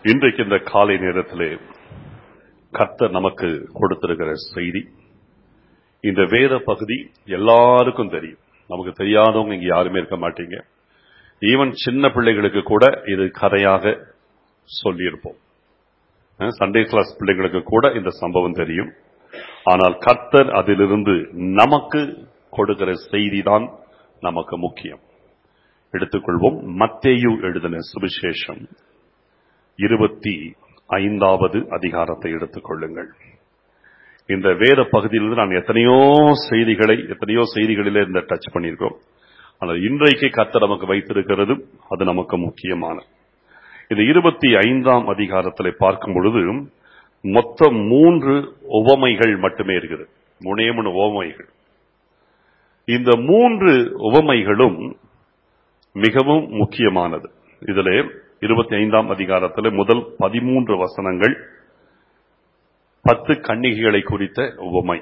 இன்றைக்கு இந்த காலை நேரத்திலே கர்த்தர் நமக்கு கொடுத்திருக்கிற செய்தி இந்த வேத பகுதி எல்லாருக்கும் தெரியும் நமக்கு தெரியாதவங்க இங்க யாருமே இருக்க மாட்டீங்க ஈவன் சின்ன பிள்ளைகளுக்கு கூட இது கதையாக சொல்லியிருப்போம் சண்டே கிளாஸ் பிள்ளைங்களுக்கு கூட இந்த சம்பவம் தெரியும் ஆனால் கர்த்தர் அதிலிருந்து நமக்கு கொடுக்கிற செய்தி தான் நமக்கு முக்கியம் எடுத்துக்கொள்வோம் மத்தேயு எழுதின சுவிசேஷம் இருபத்தி ஐந்தாவது அதிகாரத்தை எடுத்துக் கொள்ளுங்கள் இந்த வேத பகுதியிலிருந்து நான் எத்தனையோ செய்திகளை எத்தனையோ செய்திகளிலே இந்த டச் பண்ணியிருக்கோம் ஆனால் இன்றைக்கு கர்த்தர் நமக்கு வைத்திருக்கிறது அது நமக்கு முக்கியமான இந்த இருபத்தி ஐந்தாம் அதிகாரத்தில் பார்க்கும் பொழுது மொத்தம் மூன்று உவமைகள் மட்டுமே இருக்குது மூணே மூணு உவமைகள் இந்த மூன்று உவமைகளும் மிகவும் முக்கியமானது இதில் இருபத்தி ஐந்தாம் அதிகாரத்தில் முதல் பதிமூன்று வசனங்கள் பத்து கன்னிகைகளை குறித்த உவமை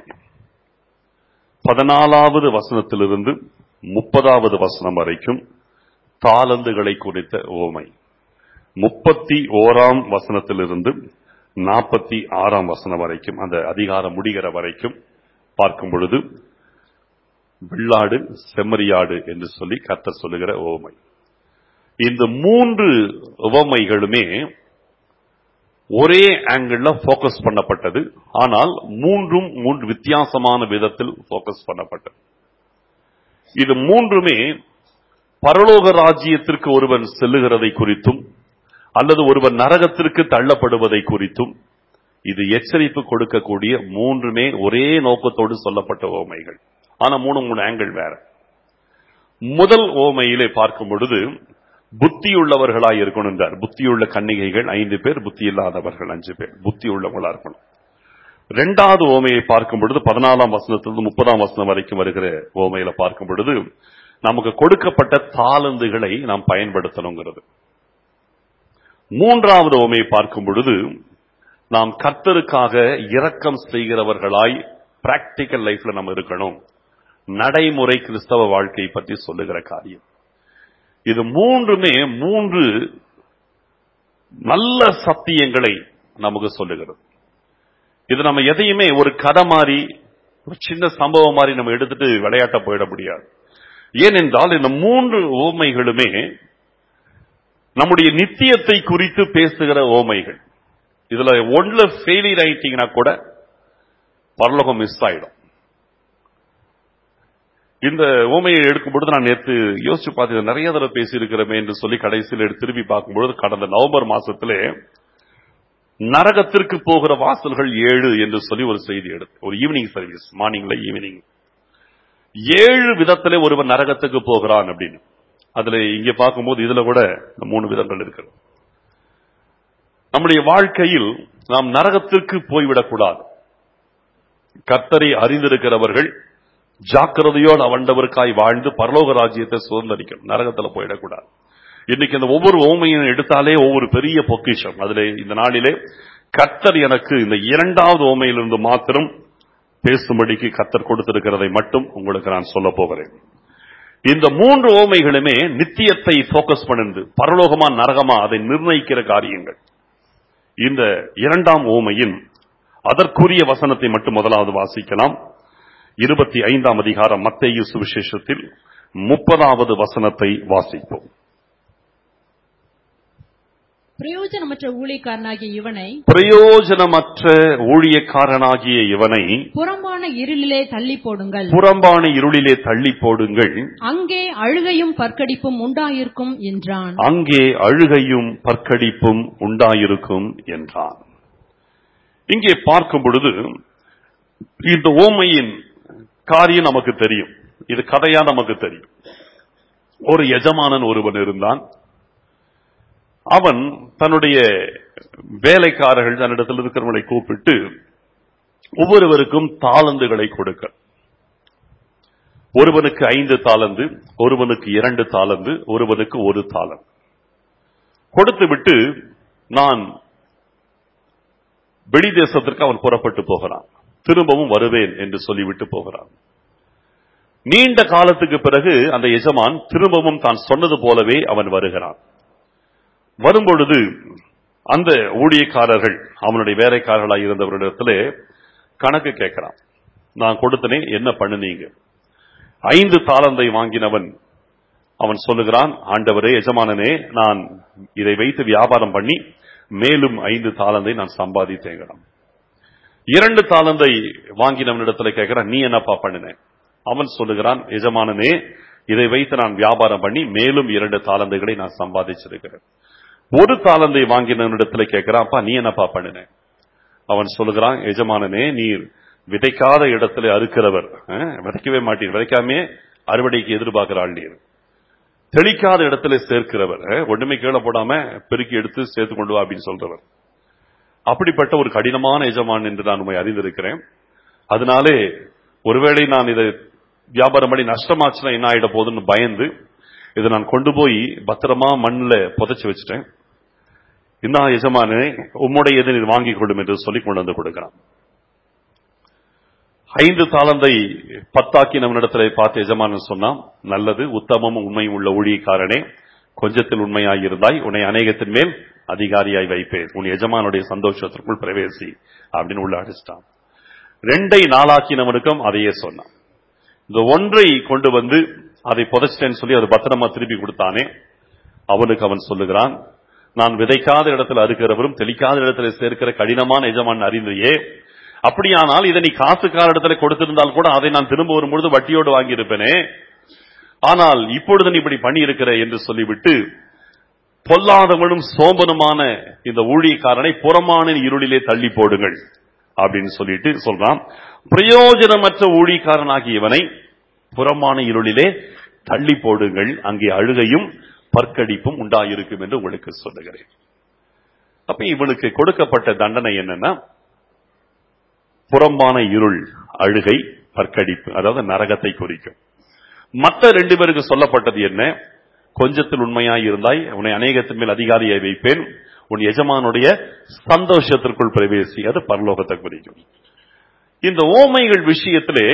பதினாலாவது வசனத்திலிருந்து முப்பதாவது வசனம் வரைக்கும் தாளந்துகளை குறித்த உவமை முப்பத்தி ஓராம் வசனத்திலிருந்து நாற்பத்தி ஆறாம் வசனம் வரைக்கும் அந்த அதிகாரம் முடிகிற வரைக்கும் பார்க்கும் பொழுது வெள்ளாடு செம்மறியாடு என்று சொல்லி கர்த்தர் சொல்லுகிற உவமை இந்த மூன்று உவமைகளுமே ஒரே ஆங்கிள் போக்கஸ் பண்ணப்பட்டது ஆனால் மூன்றும் மூன்று வித்தியாசமான விதத்தில் போக்கஸ் பண்ணப்பட்டது இது மூன்றுமே பரலோக ராஜ்யத்திற்கு ஒருவன் செல்லுகிறதை குறித்தும் அல்லது ஒருவன் நரகத்திற்கு தள்ளப்படுவதை குறித்தும் இது எச்சரிப்பு கொடுக்கக்கூடிய மூன்றுமே ஒரே நோக்கத்தோடு சொல்லப்பட்ட ஓமைகள் ஆனா மூணு மூணு ஆங்கிள் வேற முதல் ஓமையிலே பார்க்கும் பொழுது புத்தியுள்ளவர்களாய் இருக்கணும் என்றார் புத்தியுள்ள கன்னிகைகள் ஐந்து பேர் புத்தி இல்லாதவர்கள் அஞ்சு பேர் புத்தி உள்ளவங்களா இருக்கணும் இரண்டாவது ஓமையை பார்க்கும் பொழுது பதினாலாம் வசனத்திலிருந்து முப்பதாம் வசனம் வரைக்கும் வருகிற ஓமையில பார்க்கும் பொழுது நமக்கு கொடுக்கப்பட்ட தாளந்துகளை நாம் பயன்படுத்தணுங்கிறது மூன்றாவது ஓமையை பார்க்கும் பொழுது நாம் கர்த்தருக்காக இரக்கம் செய்கிறவர்களாய் பிராக்டிக்கல் லைஃப்ல நம்ம இருக்கணும் நடைமுறை கிறிஸ்தவ வாழ்க்கை பற்றி சொல்லுகிற காரியம் இது மூன்றுமே மூன்று நல்ல சத்தியங்களை நமக்கு சொல்லுகிறது இது நம்ம எதையுமே ஒரு கதை மாதிரி ஒரு சின்ன சம்பவம் மாதிரி நம்ம எடுத்துட்டு விளையாட்ட போயிட முடியாது ஏனென்றால் இந்த மூன்று ஓமைகளுமே நம்முடைய நித்தியத்தை குறித்து பேசுகிற ஓமைகள் இதுல ஒன்ல ஃபெயிலியர் ஆயிட்டீங்கன்னா கூட பரலோகம் மிஸ் ஆயிடும் இந்த ஓமையை எடுக்கும் பொழுது நான் நேற்று யோசிச்சு பார்த்தது நிறைய தடவை பேசியிருக்கிறோமே என்று சொல்லி கடைசியில் எடுத்து திரும்பி பார்க்கும்பொழுது கடந்த நவம்பர் மாசத்திலே நரகத்திற்கு போகிற வாசல்கள் ஏழு என்று சொல்லி ஒரு செய்தி எடுத்து ஒரு ஈவினிங் சர்வீஸ் மார்னிங்ல ஈவினிங் ஏழு விதத்திலே ஒருவன் நரகத்துக்கு போகிறான் அப்படின்னு அதுல இங்க பார்க்கும்போது இதுல கூட மூணு விதங்கள் இருக்கு நம்முடைய வாழ்க்கையில் நாம் நரகத்திற்கு போய்விடக்கூடாது கர்த்தரை அறிந்திருக்கிறவர்கள் ஜாக்கிரதையோடு அவண்டவருக்காய் வாழ்ந்து பரலோக ராஜ்யத்தை சுதந்திரிக்கணும் நரகத்துல போயிடக்கூடாது இன்னைக்கு இந்த ஒவ்வொரு ஓமையும் எடுத்தாலே ஒவ்வொரு பெரிய பொக்கிஷம் அதுல இந்த நாளிலே கர்த்தர் எனக்கு இந்த இரண்டாவது ஓமையிலிருந்து மாத்திரம் பேசும்படிக்கு கர்த்தர் கொடுத்திருக்கிறதை மட்டும் உங்களுக்கு நான் சொல்ல போகிறேன் இந்த மூன்று ஓமைகளுமே நித்தியத்தை போக்கஸ் பண்ணுது பரலோகமா நரகமா அதை நிர்ணயிக்கிற காரியங்கள் இந்த இரண்டாம் ஓமையின் அதற்குரிய வசனத்தை மட்டும் முதலாவது வாசிக்கலாம் இருபத்தி ஐந்தாம் அதிகாரம் மத்தேயு சுவிசேஷத்தில் முப்பதாவது வசனத்தை வாசிப்போம் பிரயோஜனமற்ற ஊழியக்காரனாகிய இவனை பிரயோஜனமற்ற ஊழியக்காரனாகிய இவனை புறம்பான இருளிலே தள்ளி போடுங்கள் புறம்பான இருளிலே தள்ளி போடுங்கள் அங்கே அழுகையும் பற்கடிப்பும் உண்டாயிருக்கும் என்றான் அங்கே அழுகையும் பற்கடிப்பும் உண்டாயிருக்கும் என்றான் இங்கே பார்க்கும் பொழுது இந்த ஓமையின் காரியம் நமக்கு தெரியும் இது கதையா நமக்கு தெரியும் ஒரு எஜமானன் ஒருவன் இருந்தான் அவன் தன்னுடைய வேலைக்காரர்கள் தன்னிடத்தில் இருக்கிறவர்களை கூப்பிட்டு ஒவ்வொருவருக்கும் தாளந்துகளை கொடுக்க ஒருவனுக்கு ஐந்து தாளந்து ஒருவனுக்கு இரண்டு தாளந்து ஒருவனுக்கு ஒரு தாளம் கொடுத்து விட்டு நான் வெளி தேசத்திற்கு அவன் புறப்பட்டு போகிறான் திரும்பவும் வருவேன் என்று சொல்லிவிட்டு போகிறான் நீண்ட காலத்துக்கு பிறகு அந்த எஜமான் திரும்பவும் தான் சொன்னது போலவே அவன் வருகிறான் வரும்பொழுது அந்த ஊழியக்காரர்கள் அவனுடைய வேலைக்காரர்களாக இருந்தவரிடத்திலே கணக்கு கேட்கிறான் நான் கொடுத்தனே என்ன பண்ணுனீங்க ஐந்து தாளந்தை வாங்கினவன் அவன் சொல்லுகிறான் ஆண்டவரே எஜமானனே நான் இதை வைத்து வியாபாரம் பண்ணி மேலும் ஐந்து தாளந்தை நான் சம்பாதித்தேங்கிறான் இரண்டு தாளந்தை வாங்கினவனிடத்துல கேட்கிறான் நீ என்னப்பா பண்ணின அவன் சொல்லுகிறான் எஜமானனே இதை வைத்து நான் வியாபாரம் பண்ணி மேலும் இரண்டு தாளந்தைகளை நான் சம்பாதிச்சிருக்கிறேன் ஒரு தாளந்தை வாங்கினவனிடத்துல கேட்கிறான் அப்பா நீ என்னப்பா பண்ணின அவன் சொல்லுகிறான் எஜமானனே நீர் விதைக்காத இடத்துல அறுக்கிறவர் அஹ், விதைக்கவே மாட்டீர் விதைக்காமே அறுவடைக்கு எதிர்பார்க்கிறாள் நீர் தெளிக்காத இடத்துல சேர்க்கிறவர் அஹ், ஒண்ணுமே கீழே போடாம பெருக்கி எடுத்து சேர்த்து கொண்டு வா அப்படின்னு சொல்றவர் அப்படிப்பட்ட ஒரு கடினமான எஜமான் என்று நான் உண்மை அறிந்திருக்கிறேன் அதனாலே ஒருவேளை நான் இதை வியாபாரம் பண்ணி நஷ்டமாச்சுன்னா என்ன ஆயிட போகுதுன்னு பயந்து இதை நான் கொண்டு போய் பத்திரமா மண்ணில் புதைச்சு வச்சுட்டேன் இந்த எஜமானே உம்முடைய எது நீர் வாங்கிக் கொள்ளும் என்று சொல்லி கொண்டு வந்து கொடுக்கிறான் ஐந்து தாளந்தை பத்தாக்கினவனிடத்திலே பார்த்து எஜமானன் சொன்னான் நல்லது உத்தமமும் உண்மையும் உள்ள ஊழியக்காரனே கொஞ்சத்தில் உண்மையாயிருந்தாய் உன்னை அநேகத்தின் மேல் அதிகாரியாய் வைப்பேன் உன் எஜமானுடைய சந்தோஷத்திற்குள் பிரவேசி அப்படின்னு உள்ள அடிச்சிட்டான் ரெண்டை நாளாக்கினவனுக்கும் அதையே சொன்னான் இந்த ஒன்றை கொண்டு வந்து அதை புதைச்சிட்டேன்னு சொல்லி அது பத்திரமா திருப்பி கொடுத்தானே அவனுக்கு அவன் சொல்லுகிறான் நான் விதைக்காத இடத்துல அறுக்கிறவரும் தெளிக்காத இடத்துல சேர்க்கிற கடினமான எஜமான் அறிந்தையே அப்படியானால் இதை நீ காசுக்கார இடத்துல கொடுத்திருந்தால் கூட அதை நான் திரும்ப வரும்பொழுது வட்டியோடு வாங்கியிருப்பேனே ஆனால் இப்பொழுது நீ இப்படி பண்ணி இருக்கிற என்று சொல்லிவிட்டு பொல்லாதவனும் சோம்பனுமான இந்த ஊழியக்காரனை புறமான இருளிலே தள்ளி போடுங்கள் அப்படின்னு சொல்லிட்டு சொல்றான் பிரயோஜனமற்ற ஊழியக்காரனாகிய இவனை புறமான இருளிலே தள்ளி போடுங்கள் அங்கே அழுகையும் பற்கடிப்பும் உண்டாயிருக்கும் என்று உங்களுக்கு சொல்லுகிறேன் அப்ப இவனுக்கு கொடுக்கப்பட்ட தண்டனை என்னன்னா புறம்பான இருள் அழுகை பற்கடிப்பு அதாவது நரகத்தை குறிக்கும் மற்ற ரெண்டு பேருக்கு சொல்லப்பட்டது என்ன கொஞ்சத்தில் உண்மையாய் இருந்தாய் உன்னை அநேகத்தின் மேல் அதிகாரியை வைப்பேன் உன் எஜமானுடைய சந்தோஷத்திற்குள் பிரவேசி அது பரலோகத்தை குறிக்கும் இந்த ஓமைகள் விஷயத்திலே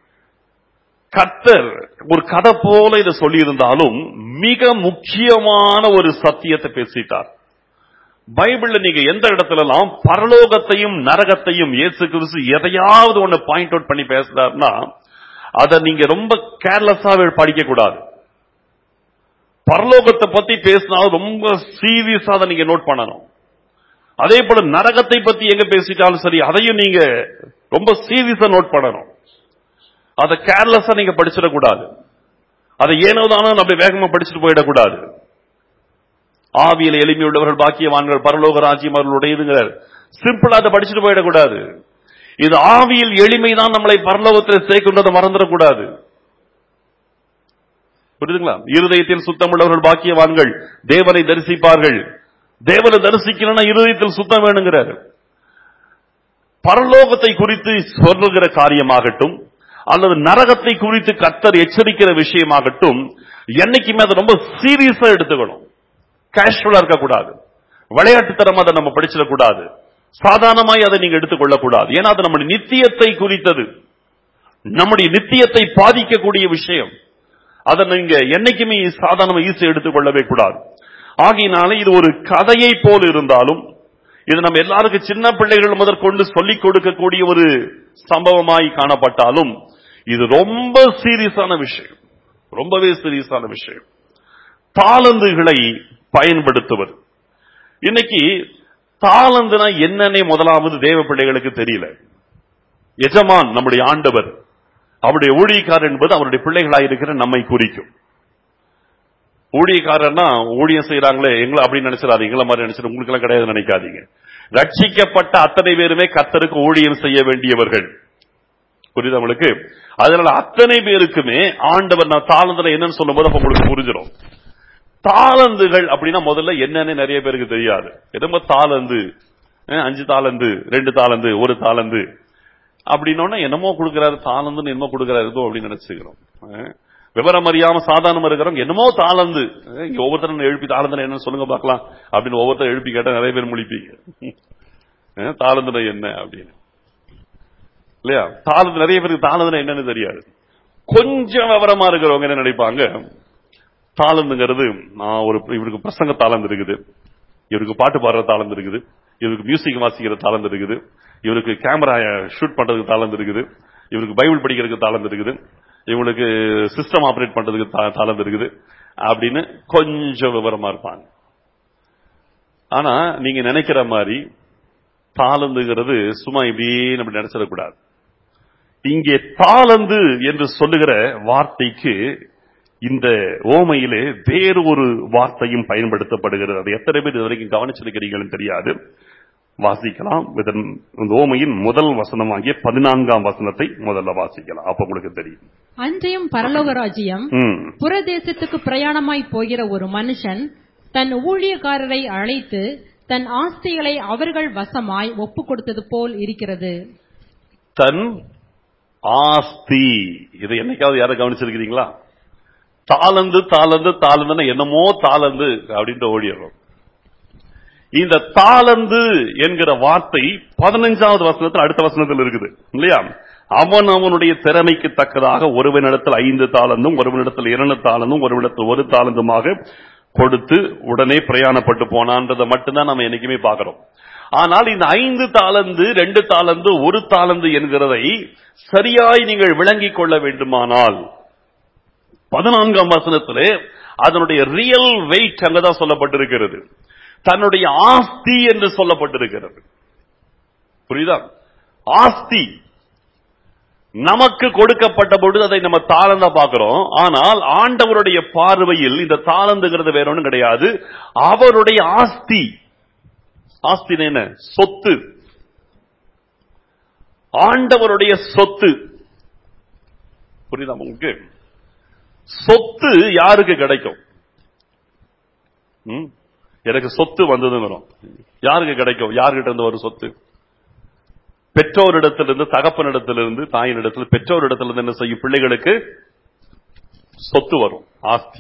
கர்த்தர் ஒரு கதை போல இதை சொல்லியிருந்தாலும் மிக முக்கியமான ஒரு சத்தியத்தை பேசிட்டார் பைபிள்ல நீங்க எந்த இடத்துலலாம் பரலோகத்தையும் நரகத்தையும் இயேசு கிறிஸ்து எதையாவது ஒண்ணு பாயிண்ட் அவுட் பண்ணி பேசுறாருன்னா அதை நீங்க ரொம்ப கேர்லெஸ்ஸா படிக்க கூடாது பரலோகத்தை பத்தி பேசினாலும் ரொம்ப சீரியஸா அதை நீங்க நோட் பண்ணணும் அதே போல நரகத்தை பத்தி எங்க பேசிட்டாலும் சரி அதையும் நீங்க ரொம்ப சீரியஸா நோட் பண்ணணும் அதை கேர்லெஸ்ஸா நீங்க படிச்சிடக்கூடாது அதை ஏனோதானோ நம்ம வேகமா படிச்சுட்டு போயிடக்கூடாது ஆவியில எளிமையுள்ளவர்கள் பாக்கியவான்கள் பரலோக ராஜ்யம் அவர்களுடையதுங்கிறார் சிம்பிளா அதை படிச்சுட்டு போயிடக்கூடாது இது ஆவியில் எளிமைதான் நம்மளை பரலோகத்தில் சேர்க்கின்றதை மறந்துடக்கூடாது புரியுதுங்களா இருதயத்தில் சுத்தமுள்ளவர்கள் பாக்கியவான்கள் தேவனை தரிசிப்பார்கள் தேவனை தரிசிக்கணும்னா இருதயத்தில் சுத்தம் வேணுங்கிறார் பரலோகத்தை குறித்து சொல்லுகிற காரியமாகட்டும் அல்லது நரகத்தை குறித்து கர்த்தர் எச்சரிக்கிற விஷயமாகட்டும் என்னைக்குமே அதை ரொம்ப சீரியஸா எடுத்துக்கணும் கேஷுவலா இருக்கக்கூடாது விளையாட்டுத்தனமா அதை நம்ம படிச்சிடக்கூடாது சாதாரணமாய் அதை நீங்க எடுத்துக்கொள்ளக்கூடாது ஏன்னா அது நம்முடைய நித்தியத்தை குறித்தது நம்முடைய நித்தியத்தை பாதிக்கக்கூடிய விஷயம் அதை நீங்க என்னைக்குமே சாதாரண ஈஸி எடுத்துக்கொள்ளவே கூடாது ஆகையினால இது ஒரு கதையை போல் இருந்தாலும் இது நம்ம எல்லாருக்கும் சின்ன பிள்ளைகள் முதற்கொண்டு சொல்லிக் கொடுக்கக்கூடிய ஒரு சம்பவமாய் காணப்பட்டாலும் இது ரொம்ப சீரியஸான விஷயம் ரொம்பவே சீரியஸான விஷயம் தாளந்துகளை பயன்படுத்துவது இன்னைக்கு தாளந்துனா என்னன்னே முதலாவது தேவ பிள்ளைகளுக்கு தெரியல எஜமான் நம்முடைய ஆண்டவர் அவருடைய ஊழியக்காரர் என்பது அவருடைய பிள்ளைகளாக இருக்கிற நம்மை குறிக்கும் ஊழியக்காரர்னா ஊழியம் செய்யறாங்களே எங்களை அப்படின்னு நினைச்சிடாதீங்க எங்களை மாதிரி நினைச்சிட்டு உங்களுக்கு எல்லாம் கிடையாது நினைக்காதீங்க ரட்சிக்கப்பட்ட அத்தனை பேருமே கத்தருக்கு ஊழியம் செய்ய வேண்டியவர்கள் புரியுது உங்களுக்கு அதனால அத்தனை பேருக்குமே ஆண்டவர் நான் தாளந்துல என்னன்னு சொல்லும் போது அப்ப உங்களுக்கு புரிஞ்சிடும் தாளந்துகள் அப்படின்னா முதல்ல என்னன்னு நிறைய பேருக்கு தெரியாது எதுமோ தாளந்து அஹ், அஞ்சு தாளந்து ரெண்டு தாளந்து ஒரு தாளந்து அப்படின்னோன்னா என்னமோ கொடுக்கிறாரு தாளந்துன்னு என்னமோ கொடுக்கிறாரு ஏதோ அப்படின்னு நினைச்சுக்கிறோம் அஹ், விவரம் அறியாம சாதாரணமா இருக்கிறோம் என்னமோ தாளந்து அஹ், இங்க ஒவ்வொருத்தரும் எழுப்பி தாளந்துல என்னன்னு சொல்லுங்க பார்க்கலாம் அப்படின்னு ஒவ்வொருத்தரும் எழுப்பி கேட்டா நிறைய பேர் முழிப்பீங்க அஹ், தாளந்துல என்ன அப்படின்னு இல்லையா தாளந்து நிறைய பேருக்கு தாளந்துல என்னன்னு தெரியாது கொஞ்சம் விவரமா இருக்கிறவங்க என்ன நினைப்பாங்க தாளந்துங்கிறது நான் ஒரு இவருக்கு பிரசங்க தாளந்து இருக்குது இவருக்கு பாட்டு பாடுற தாளந்து இருக்குது இவருக்கு மியூசிக் வாசிக்கிற தாளந்து இருக்குது இவருக்கு கேமரா ஷூட் பண்றதுக்கு தாளந்து இருக்குது இவருக்கு பைபிள் படிக்கிறதுக்கு தாளந்து இருக்குது இவங்களுக்கு சிஸ்டம் ஆபரேட் பண்றதுக்கு தா- தாளந்து இருக்குது அப்படின்னு கொஞ்சம் விவரமா இருப்பாங்க ஆனா நீங்க நினைக்கிற மாதிரி தாளந்துங்கிறது சும்மா இப்படியே நம்ம நினைச்சிடக்கூடாது இங்கே தாளந்து என்று சொல்லுகிற வார்த்தைக்கு இந்த ஓமையிலே வேறு ஒரு வார்த்தையும் பயன்படுத்தப்படுகிறது அது எத்தனை பேர் இதுவரைக்கும் கவனிச்சிருக்கிறீங்கன்னு தெரியாது வாசிக்கலாம் இதன் இந்த ஓமையின் முதல் வசனமாகிய பதினான்காம் வசனத்தை முதல்ல வாசிக்கலாம் அப்ப உங்களுக்கு தெரியும் அன்றையும் பரலோக ராஜ்யம் ம். புறதேசத்துக்கு பிரயாணமாய் போகிற ஒரு மனுஷன் தன் ஊழியக்காரரை அழைத்து தன் ஆஸ்திகளை அவர்கள் வசமாய் ஒப்பு கொடுத்தது போல் இருக்கிறது தன் ஆஸ்தி இதை என்னைக்காவது யாரும் கவனிச்சிருக்கிறீங்களா தாளந்து தாளந்து தாளந்துன்னா என்னமோ தாளந்து அப்படின்ட்டு ஓடிடுறோம் இந்த தாளந்து என்கிற வார்த்தை பதினஞ்சாவது வசனத்தில் அடுத்த வசனத்தில் இருக்குது இல்லையா அவன் அவனுடைய திறமைக்கு தக்கதாக ஒருவனிடத்தில் ஐந்து தாளந்தும் ஒருவனிடத்தில் இரண்டு தாளந்தும் ஒருவனிடத்தில் ஒரு தாளந்துமாக கொடுத்து உடனே பிரயாணப்பட்டு போனான்றதை மட்டும்தான் நம்ம என்னைக்குமே பார்க்கிறோம் ஆனால் இந்த ஐந்து தாளந்து ரெண்டு தாளந்து ஒரு தாளந்து என்கிறதை சரியாய் நீங்கள் விளங்கிக் கொள்ள வேண்டுமானால் பதினான்காம் வசனத்திலே அதனுடைய ரியல் வெயிட் அங்கதான் சொல்லப்பட்டிருக்கிறது தன்னுடைய ஆஸ்தி என்று சொல்லப்பட்டிருக்கிறது புரியுதா ஆஸ்தி நமக்கு கொடுக்கப்பட்ட பொழுது அதை நம்ம தாளந்தா பார்க்கிறோம் ஆனால் ஆண்டவருடைய பார்வையில் இந்த தாளந்துங்கிறது வேற ஒண்ணும் கிடையாது அவருடைய ஆஸ்தி ஆஸ்தி என்ன சொத்து ஆண்டவருடைய சொத்து புரியுதா உங்களுக்கு சொத்து யாருக்கு கிடைக்கும் ம்? எனக்கு சொத்து வந்ததுங்கிறோம் யாருக்கு கிடைக்கும் யார்கிட்ட இருந்து வரும் சொத்து பெற்றோரிடத்திலிருந்து தகப்பனிடத்திலிருந்து தாயினிடத்தில் பெற்றோரிடத்திலிருந்து என்ன செய்யும் பிள்ளைகளுக்கு சொத்து வரும் ஆஸ்தி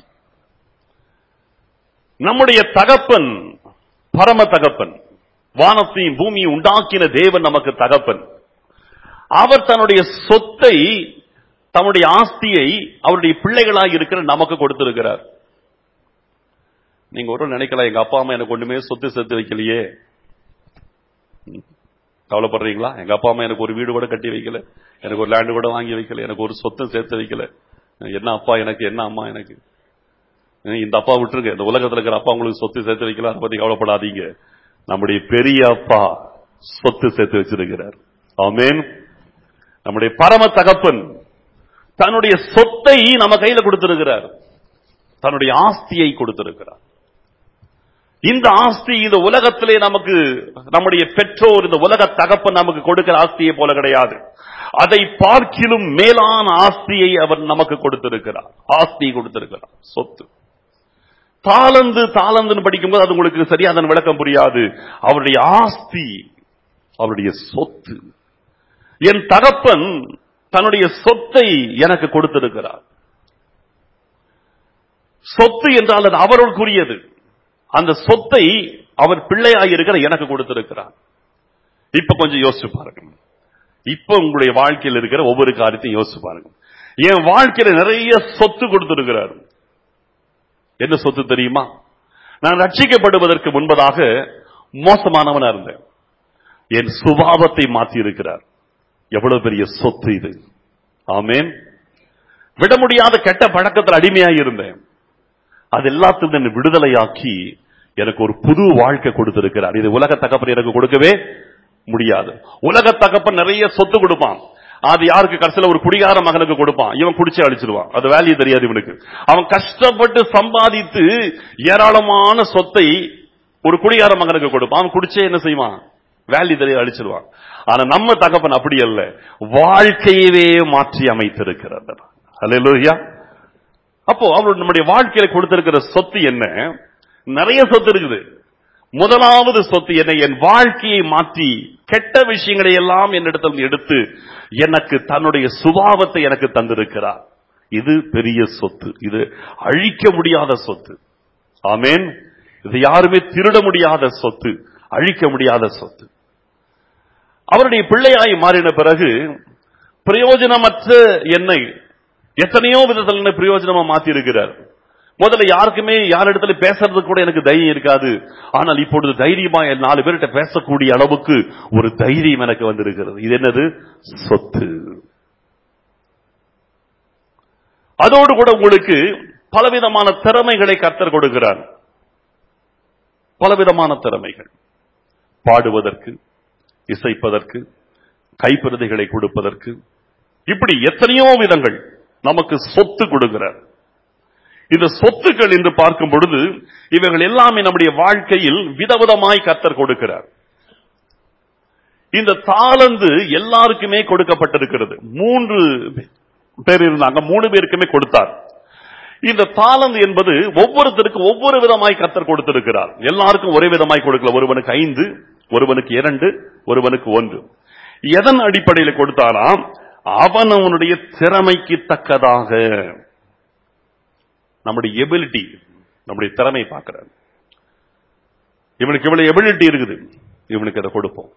நம்முடைய தகப்பன் பரம தகப்பன் வானத்தையும் பூமியை உண்டாக்கின தேவன் நமக்கு தகப்பன் அவர் தன்னுடைய சொத்தை தன்னுடைய ஆஸ்தியை அவருடைய பிள்ளைகளாக இருக்கிற நமக்கு கொடுத்திருக்கிறார் நீங்க ஒரு நாள் நினைக்கலாம் எங்க அப்பா அம்மா எனக்கு ஒண்ணுமே சொத்து சேர்த்து வைக்கலையே ம். கவலைப்படுறீங்களா எங்க அப்பா அம்மா எனக்கு ஒரு வீடு கூட கட்டி வைக்கல எனக்கு ஒரு லேண்டு கூட வாங்கி வைக்கல எனக்கு ஒரு சொத்தும் சேர்த்து வைக்கல என்ன அப்பா எனக்கு என்ன அம்மா எனக்கு இந்த அப்பா விட்டுருங்க இந்த உலகத்துல இருக்கிற அப்பா உங்களுக்கு சொத்து சேர்த்து வைக்கல அதை பத்தி கவலைப்படாதீங்க நம்முடைய பெரிய அப்பா சொத்து சேர்த்து வச்சிருக்கிறார் ஆமென் நம்முடைய பரம தகப்பன் தன்னுடைய சொத்தை நம்ம கையில கொடுத்திருக்கிறார் தன்னுடைய ஆஸ்தியை கொடுத்திருக்கிறார் இந்த ஆஸ்தி இந்த உலகத்திலே நமக்கு நம்முடைய பெற்றோர் இந்த உலக தகப்பன் நமக்கு கொடுக்கிற ஆஸ்தியை போல கிடையாது அதை பார்க்கிலும் மேலான ஆஸ்தியை அவர் நமக்கு கொடுத்திருக்கிறார் ஆஸ்தியை கொடுத்திருக்கிறார் சொத்து தாளந்து தாளந்துன்னு படிக்கும்போது அது உங்களுக்கு சரியா அதன் விளக்கம் புரியாது அவருடைய ஆஸ்தி அவருடைய சொத்து என் தகப்பன் தன்னுடைய சொத்தை எனக்கு கொடுத்திருக்கிறார் சொத்து என்றால் அது அவர்களுக்குரியது அந்த சொத்தை அவர் பிள்ளையாய் இருக்கிற எனக்கு கொடுத்திருக்கிறார் இப்ப கொஞ்சம் யோசிச்சு பாருங்க இப்ப உங்களுடைய வாழ்க்கையில் இருக்கிற ஒவ்வொரு காரியத்தையும் யோசிச்சு பாருங்க என் வாழ்க்கையில நிறைய சொத்து கொடுத்திருக்கிறார் என்ன சொத்து தெரியுமா நான் ரட்சிக்கப்படுவதற்கு முன்பதாக மோசமானவனா இருந்தேன் என் சுபாவத்தை மாற்றி இருக்கிறார் எவ்வளவு பெரிய சொத்து இது ஆமேன் விட முடியாத கெட்ட பழக்கத்தில் அடிமையாய் இருந்தேன் அது எல்லாத்துக்கும் என்னை விடுதலையாக்கி எனக்கு ஒரு புது வாழ்க்கை கொடுத்திருக்கிறார் இது உலக தகப்பன் எனக்கு கொடுக்கவே முடியாது உலக தகப்பன் நிறைய சொத்து கொடுப்பான் அது யாருக்கு கடைசியில ஒரு குடிகார மகனுக்கு கொடுப்பான் இவன் குடிச்சு அழிச்சிருவான் அது வேல்யூ தெரியாது இவனுக்கு அவன் கஷ்டப்பட்டு சம்பாதித்து ஏராளமான சொத்தை ஒரு குடிகார மகனுக்கு கொடுப்பான் அவன் குடிச்சே என்ன செய்வான் வேல்யூ தெரிய அழிச்சிருவான் ஆனா நம்ம தகப்பன் அப்படி அல்ல வாழ்க்கையவே மாற்றி அமைத்திருக்கிறது அல்லேலூயா அப்போ அவர் நம்முடைய வாழ்க்கையில கொடுத்திருக்கிற சொத்து என்ன நிறைய சொத்து இருக்குது முதலாவது சொத்து என்ன என் வாழ்க்கையை மாற்றி கெட்ட விஷயங்களை எல்லாம் என்னிடத்தில் எடுத்து எனக்கு தன்னுடைய சுபாவத்தை எனக்கு தந்திருக்கிறார் இது பெரிய சொத்து இது அழிக்க முடியாத சொத்து ஆமேன் இது யாருமே திருட முடியாத சொத்து அழிக்க முடியாத சொத்து அவருடைய பிள்ளையாய் மாறின பிறகு பிரயோஜனமற்ற என்னை எத்தனையோ விதத்தில் என்னை பிரயோஜனமா மாத்தி இருக்கிறார் முதல்ல யாருக்குமே யார் இடத்துல பேசுறது கூட எனக்கு தைரியம் இருக்காது ஆனால் இப்பொழுது தைரியமா என் நாலு பேர்கிட்ட பேசக்கூடிய அளவுக்கு ஒரு தைரியம் எனக்கு வந்திருக்கிறது இது என்னது சொத்து அதோடு கூட உங்களுக்கு பலவிதமான திறமைகளை கர்த்தர் கொடுக்கிறார் பலவிதமான திறமைகள் பாடுவதற்கு இசைப்பதற்கு கைப்பிரதிகளை கொடுப்பதற்கு இப்படி எத்தனையோ விதங்கள் நமக்கு சொத்து கொடுக்கிறார் இந்த சொத்துக்கள் என்று பார்க்கும் பொழுது இவைகள் எல்லாமே நம்முடைய வாழ்க்கையில் விதவிதமாய் கர்த்தர் கொடுக்கிறார் இந்த தாளந்து எல்லாருக்குமே கொடுக்கப்பட்டிருக்கிறது மூன்று பேர் இருந்தாங்க மூணு பேருக்குமே கொடுத்தார் இந்த தாளந்து என்பது ஒவ்வொருத்தருக்கும் ஒவ்வொரு விதமாய் கர்த்தர் கொடுத்திருக்கிறார் எல்லாருக்கும் ஒரே விதமாய் கொடுக்கல ஒருவனுக்கு ஐந்து ஒருவனுக்கு இரண்டு ஒருவனுக்கு ஒன்று எதன் அடிப்படையில் கொடுத்தாராம் அவன் அவனுடைய திறமைக்கு தக்கதாக நம்முடைய எபிலிட்டி நம்முடைய திறமை பார்க்கிறார் இவனுக்கு இவ்வளவு எபிலிட்டி இருக்குது இவனுக்கு அதை கொடுப்போம்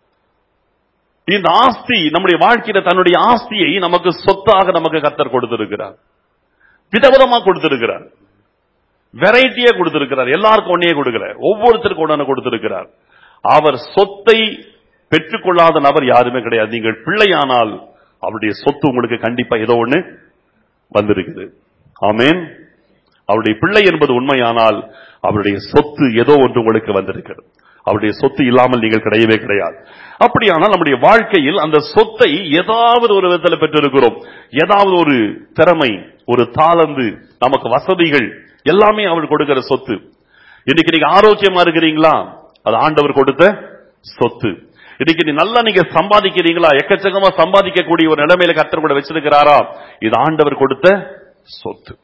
இந்த ஆஸ்தி நம்முடைய வாழ்க்கையில தன்னுடைய ஆஸ்தியை நமக்கு சொத்தாக நமக்கு கத்தர் கொடுத்திருக்கிறார் விதவிதமா கொடுத்திருக்கிறார் வெரைட்டியா கொடுத்திருக்கிறார் எல்லாருக்கும் ஒன்னே கொடுக்கல ஒவ்வொருத்தருக்கும் ஒன்னு கொடுத்திருக்கிறார் அவர் சொத்தை பெற்றுக்கொள்ளாத நபர் யாருமே கிடையாது நீங்கள் பிள்ளையானால் அவருடைய சொத்து உங்களுக்கு கண்டிப்பா ஏதோ ஒண்ணு வந்திருக்குது ஆமேன் அவருடைய பிள்ளை என்பது உண்மையானால் அவருடைய சொத்து ஏதோ ஒன்று உங்களுக்கு வந்திருக்கிறது அவருடைய சொத்து இல்லாமல் நீங்கள் கிடையவே கிடையாது அப்படியானால் நம்முடைய வாழ்க்கையில் அந்த சொத்தை ஏதாவது ஒரு விதத்தில் பெற்றிருக்கிறோம் ஏதாவது ஒரு திறமை ஒரு தாளந்து நமக்கு வசதிகள் எல்லாமே அவர் கொடுக்கிற சொத்து இன்னைக்கு நீங்க ஆரோக்கியமா இருக்கிறீங்களா அது ஆண்டவர் கொடுத்த சொத்து இன்னைக்கு நீ நல்லா நீங்க சம்பாதிக்கிறீங்களா எக்கச்சக்கமா சம்பாதிக்கக்கூடிய ஒரு நிலைமையில கத்தர் கூட வச்சிருக்கிறாரா இது ஆண்டவர் கொடுத்த சொத்து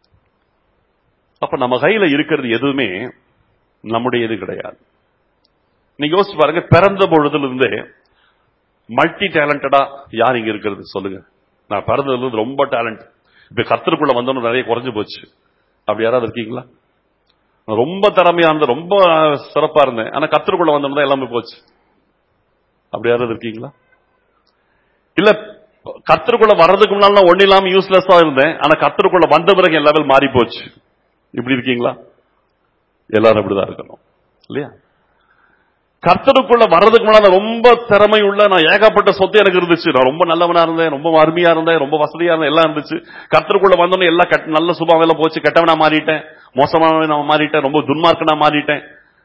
அப்ப நம்ம கையில இருக்கிறது எதுவுமே நம்முடையது கிடையாது நீங்க யோசிச்சு பாருங்க பிறந்த பொழுதுல இருந்தே மல்டி டேலண்டடா யார் இங்க இருக்கிறது சொல்லுங்க நான் பிறந்ததுல இருந்து ரொம்ப டேலண்ட் இப்ப கத்தருக்குள்ள வந்தோன்னு நிறைய குறைஞ்சு போச்சு அப்படி யாராவது இருக்கீங்களா நான் ரொம்ப திறமையா இருந்தேன் ரொம்ப சிறப்பா இருந்தேன் ஆனா கத்தருக்குள்ள வந்தோன்னு எல்லாமே போச்சு அப்படி யாராவது இருக்கீங்களா இல்ல கத்தருக்குள்ள வர்றதுக்கு முன்னால நான் ஒண்ணு இல்லாம யூஸ்லெஸ்ஸா இருந்தேன் ஆனா கத்தருக்குள்ள வந்த பிறகு என் லெவல் மாறி போச்சு இப்படி இருக்கீங்களா எல்லாரும் அப்படிதான் இருக்கணும் இல்லையா கர்த்தருக்குள்ள வர்றதுக்கு முன்னால ரொம்ப திறமை உள்ள நான் ஏகப்பட்ட சொத்து எனக்கு இருந்துச்சு நான் ரொம்ப நல்லவனா இருந்தேன் ரொம்ப அருமையா இருந்தேன் ரொம்ப வசதியா இருந்தேன் எல்லாம் இருந்துச்சு கர்த்தருக்குள்ள வந்தோன்னே எல்லாம் கெட்ட- நல்ல சுபாவம் எல்லாம் போச்சு கெட்டவனா மாறிட்டேன் மோசமான நான் மாறிட்டேன் ரொம்ப துன்மார்க்கனா மாறிட்டேன்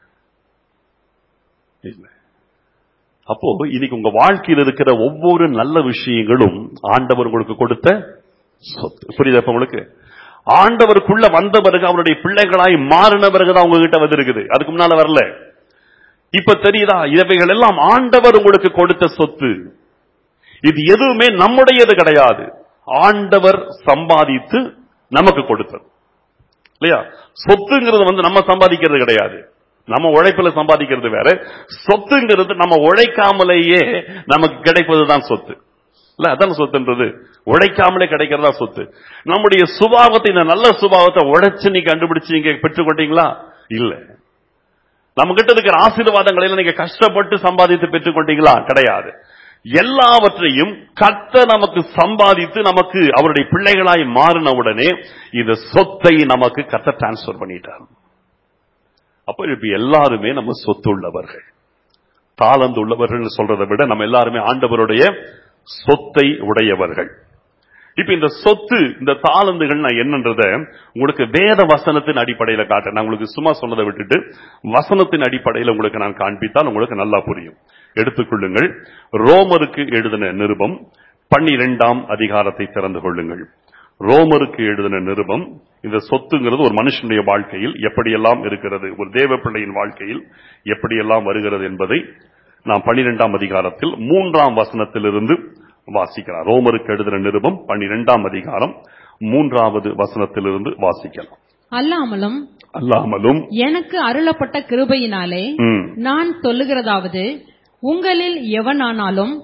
இல்ல அப்போ இன்னைக்கு உங்க வாழ்க்கையில் இருக்கிற ஒவ்வொரு நல்ல விஷயங்களும் ஆண்டவர் உங்களுக்கு கொடுத்த சொத்து புரியுதா இப்ப உங்களுக்கு ஆண்டவருக்குள்ள வந்த பிறகு அவருடைய பிள்ளைகளாய் மாறின பிறகுதான் உங்ககிட்ட வந்திருக்குது அதுக்கு முன்னால வரல இப்ப தெரியுதா இவைகள் எல்லாம் ஆண்டவர் உங்களுக்கு கொடுத்த சொத்து இது எதுவுமே நம்முடையது கிடையாது ஆண்டவர் சம்பாதித்து நமக்கு கொடுத்தது இல்லையா சொத்துங்கிறது வந்து நம்ம சம்பாதிக்கிறது கிடையாது நம்ம உழைப்புல சம்பாதிக்கிறது வேற சொத்துங்கிறது நம்ம உழைக்காமலேயே நமக்கு கிடைப்பதுதான் சொத்து இல்ல அதான் சொத்துன்றது உழைக்காமலே கிடைக்கிறதா சொத்து நம்முடைய சுபாவத்தை இந்த நல்ல சுபாவத்தை உழைச்சு நீ கண்டுபிடிச்சு நீங்க பெற்றுக்கொண்டீங்களா இல்ல நம்ம கிட்ட இருக்கிற ஆசீர்வாதங்களை எல்லாம் நீங்க கஷ்டப்பட்டு சம்பாதித்து பெற்றுக்கொண்டீங்களா கிடையாது எல்லாவற்றையும் கத்த நமக்கு சம்பாதித்து நமக்கு அவருடைய பிள்ளைகளாய் மாறின உடனே இந்த சொத்தை நமக்கு கத்த டிரான்ஸ்பர் பண்ணிட்டார் அப்ப இப்ப எல்லாருமே நம்ம சொத்து உள்ளவர்கள் தாளந்து உள்ளவர்கள் சொல்றதை விட நம்ம எல்லாருமே ஆண்டவருடைய சொத்தை உடையவர்கள் இப்ப இந்த சொத்து இந்த தாளந்துகள் நான் என்னன்றத உங்களுக்கு வேத வசனத்தின் அடிப்படையில காட்டுறேன் நான் உங்களுக்கு சும்மா சொன்னதை விட்டுட்டு வசனத்தின் அடிப்படையில உங்களுக்கு நான் காண்பித்தால் உங்களுக்கு நல்லா புரியும் எடுத்துக்கொள்ளுங்கள் ரோமருக்கு எழுதின நிருபம் பன்னிரெண்டாம் அதிகாரத்தை திறந்து கொள்ளுங்கள் ரோமருக்கு எழுதின நிருபம் இந்த சொத்துங்கிறது ஒரு மனுஷனுடைய வாழ்க்கையில் எப்படியெல்லாம் இருக்கிறது ஒரு தேவ பிள்ளையின் வாழ்க்கையில் எப்படியெல்லாம் வருகிறது என்பதை நாம் பன்னிரெண்டாம் அதிகாரத்தில் மூன்றாம் வசனத்திலிருந்து வாசிக்கலாம் ரோமருக்கு எழுதின நிருபம் பன்னிரெண்டாம் அதிகாரம் மூன்றாவது வசனத்திலிருந்து வாசிக்கலாம் அல்லாமலும் அல்லாமலும் எனக்கு அருளப்பட்ட கிருபையினாலே ம், நான் சொல்லுகிறதாவது உங்களில் எவனானாலும்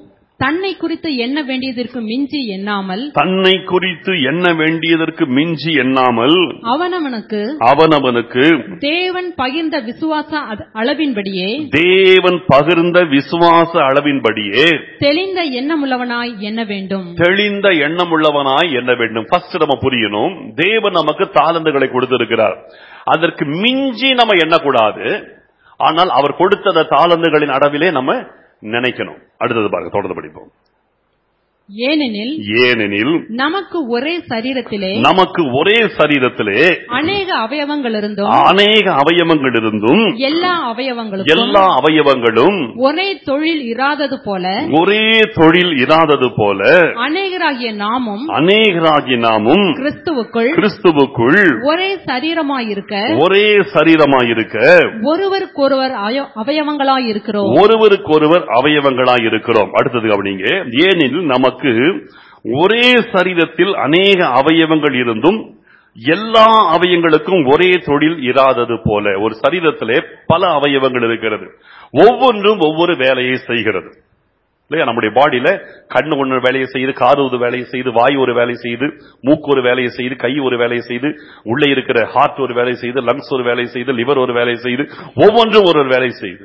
தன்னை குறித்து எண்ண வேண்டியதற்கு மிஞ்சி எண்ணாமல் தன்னை குறித்து எண்ண வேண்டியதற்கு மிஞ்சி எண்ணாமல் அவனவனுக்கு அவனவனுக்கு தேவன் பகிர்ந்த விசுவாச அத- அளவின்படியே தேவன் பகிர்ந்த விசுவாச அளவின்படியே தெளிந்த எண்ணமுள்ளவனாய் எண்ண வேண்டும் தெளிந்த எண்ணமுள்ளவனாய் எண்ண வேண்டும் ஃபர்ஸ்ட் நம்ம புரியணும் தேவன் நமக்கு தாளந்துகளை கொடுத்திருக்கிறார் அதற்கு மிஞ்சி நம்ம எண்ணக்கூடாது ஆனால் அவர் கொடுத்த அந்த தாளந்துகளின் அளவிலே நம்ம நினைக்கணும் அடுத்தது பாருங்க தொடர்ந்து படிப்போம் ஏனெனில் ஏனெனில் நமக்கு ஒரே சரீரத்திலே நமக்கு ஒரே சரீரத்திலே அநேக அவயவங்கள் இருந்தும் அநேக அவயவங்கள் இருந்தும் எல்லா அவயவங்களுக்கும் எல்லா அவயவங்களும் ஒரே தொழில் இராதது போல ஒரே தொழில் இராதது போல அநேகராகிய நாமும் அநேகராகி நாமும் கிறிஸ்துவுக்குள் கிறிஸ்துவுக்குள் ஒரே சரீரமாயிருக்க ஒரே சரீரமாயிருக்க ஒருவருக்கொருவர் அய- அவயவங்களாயிருக்கிறோம் ஒருவருக்கொருவர் அவயவங்களாய் இருக்கிறோம் அடுத்தது கவனிங்க ஏனெனில் நமக்கு ஒரே சரீரத்தில் அநேக அவயவங்கள் இருந்தும் எல்லா அவயங்களுக்கும் ஒரே தொழில் இராதது போல ஒரு சரீரத்திலே பல அவயவங்கள் இருக்கிறது ஒவ்வொன்றும் ஒவ்வொரு வேலையை செய்கிறது இல்லையா நம்முடைய பாடியில கண்ணு ஒன்று வேலையை செய்து காது ஒரு வேலையை செய்து வாய் ஒரு வேலையை செய்து மூக்கு ஒரு வேலையை செய்து கை ஒரு வேலையை செய்து உள்ளே இருக்கிற ஹார்ட் ஒரு வேலையை செய்து லங்ஸ் ஒரு வேலையை செய்து லிவர் ஒரு வேலையை செய்து ஒவ்வொன்றும் ஒரு ஒரு வேலையை செய்து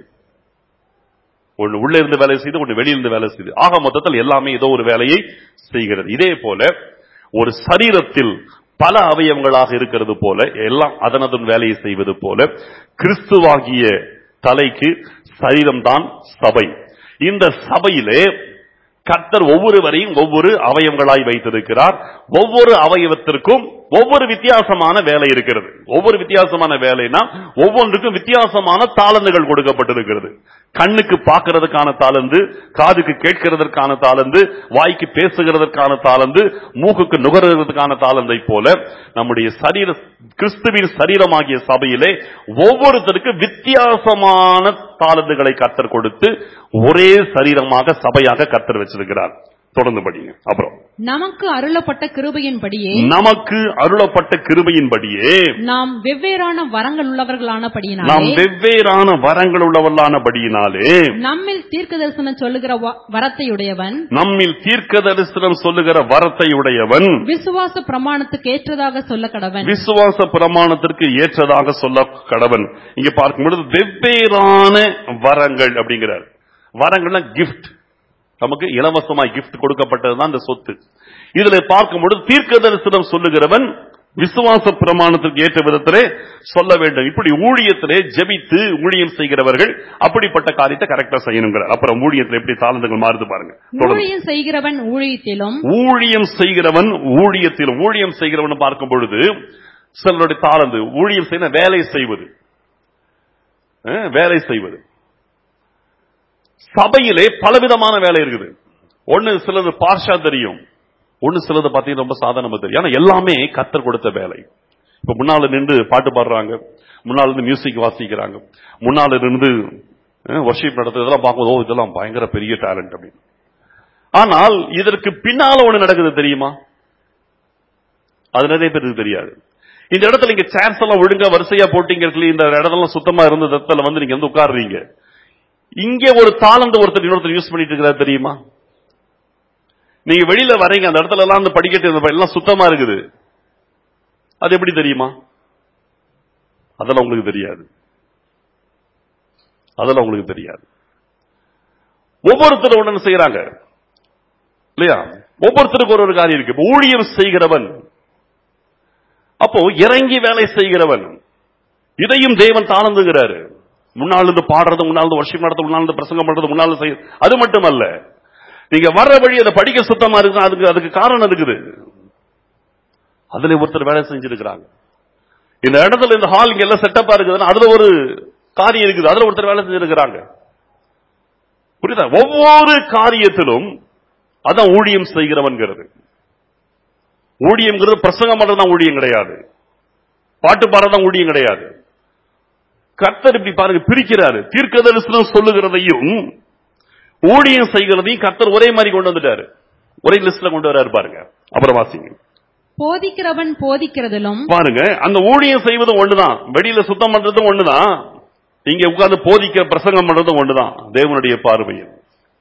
ஒன்று உள்ள இருந்து வேலை செய்து ஒன்று வெளியிருந்து வேலை செய்து ஆக மொத்தத்தில் எல்லாமே ஏதோ ஒரு வேலையை செய்கிறது இதே போல ஒரு சரீரத்தில் பல அவயவங்களாக இருக்கிறது போல எல்லாம் அதனதன் வேலையை செய்வது போல கிறிஸ்துவாகிய தலைக்கு சரீரம்தான் சபை இந்த சபையிலே கர்த்தர் ஒவ்வொருவரையும் ஒவ்வொரு அவயவங்களாய் வைத்திருக்கிறார் ஒவ்வொரு அவயவத்திற்கும் ஒவ்வொரு வித்தியாசமான வேலை இருக்கிறது ஒவ்வொரு வித்தியாசமான வேலைனா ஒவ்வொன்றுக்கும் வித்தியாசமான தாளந்துகள் கொடுக்கப்பட்டிருக்கிறது கண்ணுக்கு பார்க்கிறதுக்கான தாளந்து காதுக்கு கேட்கிறதற்கான தாளந்து வாய்க்கு பேசுகிறதற்கான தாளந்து மூக்குக்கு நுகர்கிறதுக்கான தாளந்தை போல நம்முடைய சரீர கிறிஸ்துவின் சரீரமாகிய சபையிலே ஒவ்வொருத்தருக்கு வித்தியாசமான தாளந்துகளை கர்த்தர் கொடுத்து ஒரே சரீரமாக சபையாக கர்த்தர் வச்சிருக்கிறார் தொடர்ந்து படிங்க அப்புறம் நமக்கு அருளப்பட்ட கிருபையின்படியே நமக்கு அருளப்பட்ட கிருபையின்படியே நாம் வெவ்வேறான வரங்கள் உள்ளவர்களான நாம் படியினாலே வெவ்வேறான வரங்கள் உள்ளவர்களானபடியினாலே நம்மில் தீர்க்க தரிசனம் சொல்லுகிற வ- வரத்தையுடையவன் நம்மில் தீர்க்க தரிசனம் சொல்லுகிற வரத்தை உடையவன் விசுவாச பிரமாணத்துக்கு ஏற்றதாக சொல்ல கடவன் விசுவாச பிரமாணத்திற்கு ஏற்றதாக சொல்ல கடவன் இங்க பார்க்கும் பொழுது வெவ்வேறான வரங்கள் அப்படிங்கிறார் வரங்கள்னா கிஃப்ட் நமக்கு இலவசமாய் கிஃப்ட் கொடுக்கப்பட்டதுதான் இந்த சொத்து இதுல பார்க்கும் பொழுது தீர்க்க தரிசனம் சொல்லுகிறவன் விசுவாச பிரமாணத்திற்கு ஏற்ற விதத்திலே சொல்ல வேண்டும் இப்படி ஊழியத்திலே ஜெபித்து ஊழியம் செய்கிறவர்கள் அப்படிப்பட்ட காரியத்தை கரெக்டா செய்யணுங்கிறார் அப்புறம் ஊழியத்தில் எப்படி தாளந்துகள் மாறுது பாருங்க தொடர்ந்து. ஊழியம் செய்கிறவன் ஊழியத்திலும் ஊழியம் செய்கிறவன் ஊழியத்தில் ஊழியம் செய்கிறவன் பார்க்கும் பொழுது சிலருடைய தாளந்து ஊழியம் செய்ய வேலை செய்வது அஹ், வேலை செய்வது சபையிலே பலவிதமான வேலை இருக்குது ஒண்ணு சிலது பார்ஷா தெரியும் ஒண்ணு சிலது பார்த்தீங்கன்னா ரொம்ப சாதாரணமா தெரியும் ஆனா எல்லாமே கத்தர் கொடுத்த வேலை இப்ப முன்னால நின்று பாட்டு பாடுறாங்க முன்னால இருந்து மியூசிக் வாசிக்கிறாங்க முன்னால இருந்து ஒர்ஷிப் நடத்துறதெல்லாம் பார்க்கும்போது ஓ இதெல்லாம் பயங்கர பெரிய டேலண்ட் அப்படின்னு ஆனால் இதற்கு பின்னால ஒண்ணு நடக்குது தெரியுமா அது நிறைய பேருக்கு தெரியாது இந்த இடத்துல இங்க சேர்ஸ் எல்லாம் ஒழுங்கா வரிசையா போட்டீங்க இருக்குல்ல, இந்த இடத்துல சுத்தமா இருந்த இடத்துல வந்து நீங்க வந்து உட்காருறீங்க இங்க ஒரு தாளந்து ஒருத்தர் இன்னொருத்தர் யூஸ் பண்ணிட்டு இருக்கிறார் தெரியுமா நீங்க வெளியில வரீங்க அந்த இடத்துல எல்லாம் அந்த படிக்கட்டு இந்த எல்லாம் சுத்தமா இருக்குது அது எப்படி தெரியுமா அதெல்லாம் உங்களுக்கு தெரியாது அதெல்லாம் உங்களுக்கு தெரியாது ஒவ்வொருத்தரும் ஒண்ணு செய்யறாங்க இல்லையா ஒவ்வொருத்தருக்கு ஒரு ஒரு காரியம் இருக்கு இப்ப ஊழியம் செய்கிறவன் அப்போ இறங்கி வேலை செய்கிறவன் இதையும் தேவன் தாளந்துகிறாரு முன்னால் இருந்து பாடுறது முன்னால் இருந்து வருஷம் நடத்த முன்னால் இருந்து பிரசங்கம் பண்றது முன்னால் இருந்து செய்ய அது மட்டுமல்ல நீங்க வர்ற வழி அதை படிக்க சுத்தமா இருக்கு அதுக்கு அதுக்கு காரணம் இருக்குது அதுல ஒருத்தர் வேலை செஞ்சிருக்கிறாங்க இந்த இடத்துல இந்த ஹால் இங்க எல்லாம் செட்டப்பா இருக்குதுன்னா அதுல ஒரு காரியம் இருக்குது அதுல ஒருத்தர் வேலை செஞ்சிருக்கிறாங்க புரியுதா ஒவ்வொரு காரியத்திலும் அதான் ஊழியம் செய்கிறவன்கிறது ஊழியம்ங்கிறது பிரசங்கம் பண்றதுதான் ஊழியம் கிடையாது பாட்டு பாடுறதுதான் ஊழியம் கிடையாது கர்த்தர் இப்படி பாருங்க பிரிக்கிறாரு தீர்க்க தரிசனம் சொல்லுகிறதையும் ஊழியம் செய்கிறதையும் கர்த்தர் ஒரே மாதிரி கொண்டு வந்துட்டாரு ஒரே லிஸ்ட்ல கொண்டு வராரு பாருங்க அப்புறம் வாசிங்க போதிக்கிறவன் போதிக்கிறதிலும் பாருங்க அந்த ஊழியம் செய்வதும் ஒண்ணுதான் வெளியில சுத்தம் பண்றதும் ஒண்ணுதான் இங்க உட்கார்ந்து போதிக்க பிரசங்கம் பண்றதும் ஒண்ணுதான் தேவனுடைய பார்வையில்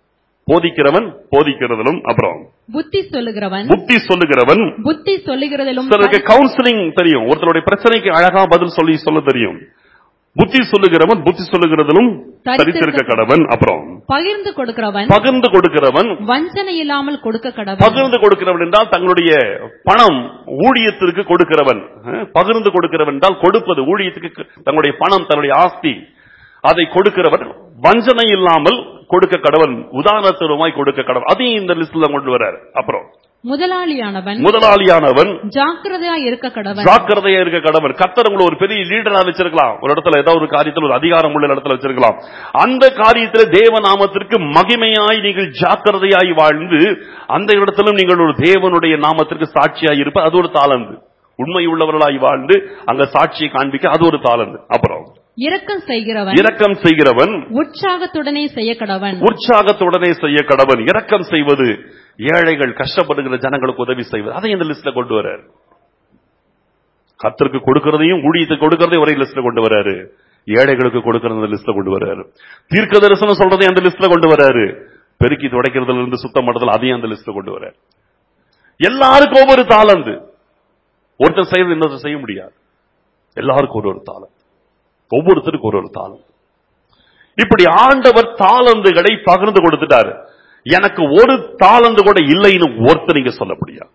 போதிக்கிறவன் போதிக்கிறதிலும் அப்புறம் புத்தி சொல்லுகிறவன் புத்தி சொல்லுகிறவன் புத்தி சொல்லுகிறதிலும் சிலருக்கு கவுன்சிலிங் தெரியும் ஒருத்தருடைய பிரச்சனைக்கு அழகா பதில் சொல்லி சொல்ல தெரியும் புத்தி சொல்லுகிறவன் புத்தி சொல்லுகிறதிலும் தரித்திருக்க கடவன் அப்புறம் பகிர்ந்து கொடுக்கிறவன் பகிர்ந்து கொடுக்கிறவன் வஞ்சனை இல்லாமல் கொடுக்க கடவன் பகிர்ந்து கொடுக்கிறவன் என்றால் தங்களுடைய பணம் ஊழியத்திற்கு கொடுக்கிறவன் அஹ், பகிர்ந்து கொடுக்கிறவன் என்றால் கொடுப்பது ஊழியத்துக்கு தங்களுடைய பணம் தன்னுடைய ஆஸ்தி அதை கொடுக்கிறவன் வஞ்சனை இல்லாமல் கொடுக்க கடவன் உதாரணத்துவமாய் கொடுக்க கடவன் அதையும் இந்த லிஸ்ட்ல கொண்டு வர்றாரு அப்புறம் முதலாளியானவன் முதலாளியானவன் ஜாக்கிரதையா இருக்க கடவன் ஜாக்கிரதையா இருக்க கடவன் கத்தர் உங்களை ஒரு பெரிய லீடரா வச்சிருக்கலாம் ஒரு இடத்துல ஏதாவது ஒரு காரியத்தில் ஒரு அதிகாரம் உள்ள இடத்துல வச்சிருக்கலாம் அந்த காரியத்தில் தேவ நாமத்திற்கு மகிமையாய் நீங்கள் ஜாக்கிரதையாய் வாழ்ந்து அந்த இடத்திலும் நீங்கள் ஒரு தேவனுடைய நாமத்திற்கு சாட்சியாய் இருப்ப அது ஒரு தாளந்து உண்மை உள்ளவர்களாய் வாழ்ந்து அங்க சாட்சியை காண்பிக்க அது ஒரு தாளந்து அப்புறம் இரக்கம் செய்கிறவன் இரக்கம் செய்கிறவன் உற்சாகத்துடனே செய்ய கடவன் உற்சாகத்துடனே செய்ய கடவன் இரக்கம் செய்வது ஏழைகள் கஷ்டப்படுகிற ஜனங்களுக்கு உதவி செய்வது அதை இந்த லிஸ்ட்ல கொண்டு வர்றாரு கத்தருக்கு கொடுக்கறதையும் ஊழியத்துக்கு கொடுக்கறதையும் ஒரே லிஸ்ட்ல கொண்டு வர்றாரு ஏழைகளுக்கு கொடுக்கறது அந்த லிஸ்ட்ல கொண்டு வர்றாரு தீர்க்க தரிசனம் சொல்றதையும் அந்த லிஸ்ட்ல கொண்டு வர்றாரு பெருக்கி துடைக்கிறதுல இருந்து சுத்தம் பண்றதுல அதையும் அந்த லிஸ்ட்ல கொண்டு வர்றாரு எல்லாருக்கும் ஒவ்வொரு தாளந்து ஒருத்தர் செய்யறது இன்னொருத்தர் செய்ய முடியாது எல்லாருக்கும் ஒரு ஒரு தாளம் ஒவ்வொருத்தருக்கும் ஒரு ஒரு தாளம் இப்படி ஆண்டவர் தாளந்துகளை பகிர்ந்து கொடுத்துட்டாரு எனக்கு ஒரு தாளந்து கூட இல்லைன்னு ஒருத்தர் நீங்க சொல்ல முடியாது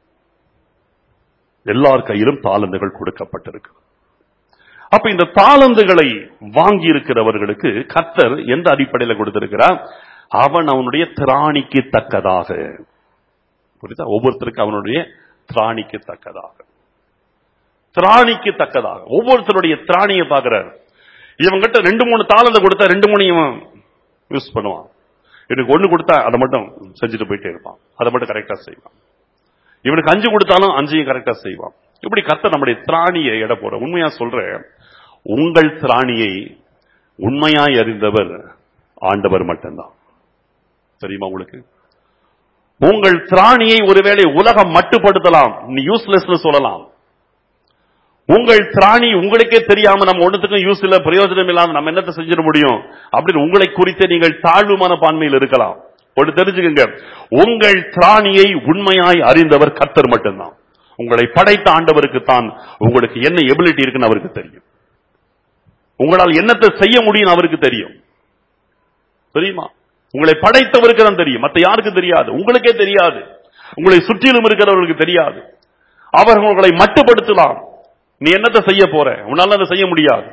எல்லார் கையிலும் தாளந்துகள் கொடுக்கப்பட்டிருக்கு அப்ப இந்த தாளந்துகளை வாங்கி இருக்கிறவர்களுக்கு கத்தர் எந்த அடிப்படையில் கொடுத்திருக்கிறார் அவன் அவனுடைய திராணிக்கு தக்கதாக புரியுதா ஒவ்வொருத்தருக்கு அவனுடைய திராணிக்கு தக்கதாக திராணிக்கு தக்கதாக ஒவ்வொருத்தருடைய திராணியை பார்க்கிறார் இவங்கிட்ட ரெண்டு மூணு தாளந்து கொடுத்தா ரெண்டு மூணு இவன் யூஸ் பண்ணுவான் இவனுக்கு ஒண்ணு கொடுத்தா அதை மட்டும் செஞ்சுட்டு போயிட்டே இருப்பான் அதை மட்டும் கரெக்டா செய்வான் இவனுக்கு அஞ்சு கொடுத்தாலும் அஞ்சையும் கரெக்டா செய்வான் இப்படி கத்த நம்முடைய திராணியை எடை போற உண்மையா சொல்றேன் உங்கள் திராணியை உண்மையாய் அறிந்தவர் ஆண்டவர் மட்டும்தான் தெரியுமா உங்களுக்கு உங்கள் திராணியை ஒருவேளை உலகம் மட்டுப்படுத்தலாம் நீ யூஸ்லெஸ் சொல்லலாம் உங்கள் திராணி உங்களுக்கே தெரியாம நம்ம ஒண்ணுத்துக்கும் யூஸ் இல்ல பிரயோஜனம் இல்லாம நம்ம என்னத்தை செஞ்சிட முடியும் அப்படின்னு உங்களை குறித்து நீங்கள் தாழ்வு மனப்பான்மையில் இருக்கலாம் ஒன்று தெரிஞ்சுக்கங்க உங்கள் திராணியை உண்மையாய் அறிந்தவர் கர்த்தர் மட்டும்தான் உங்களை படைத்த ஆண்டவருக்கு தான் உங்களுக்கு என்ன எபிலிட்டி இருக்குன்னு அவருக்கு தெரியும் உங்களால் என்னத்தை செய்ய முடியும் அவருக்கு தெரியும் தெரியுமா உங்களை படைத்தவருக்கு தான் தெரியும் மத்த யாருக்கு தெரியாது உங்களுக்கே தெரியாது உங்களை சுற்றிலும் இருக்கிறவர்களுக்கு தெரியாது அவர் உங்களை மட்டுப்படுத்தலாம் நீ என்னத்தை செய்ய போற உன்னால அதை செய்ய முடியாது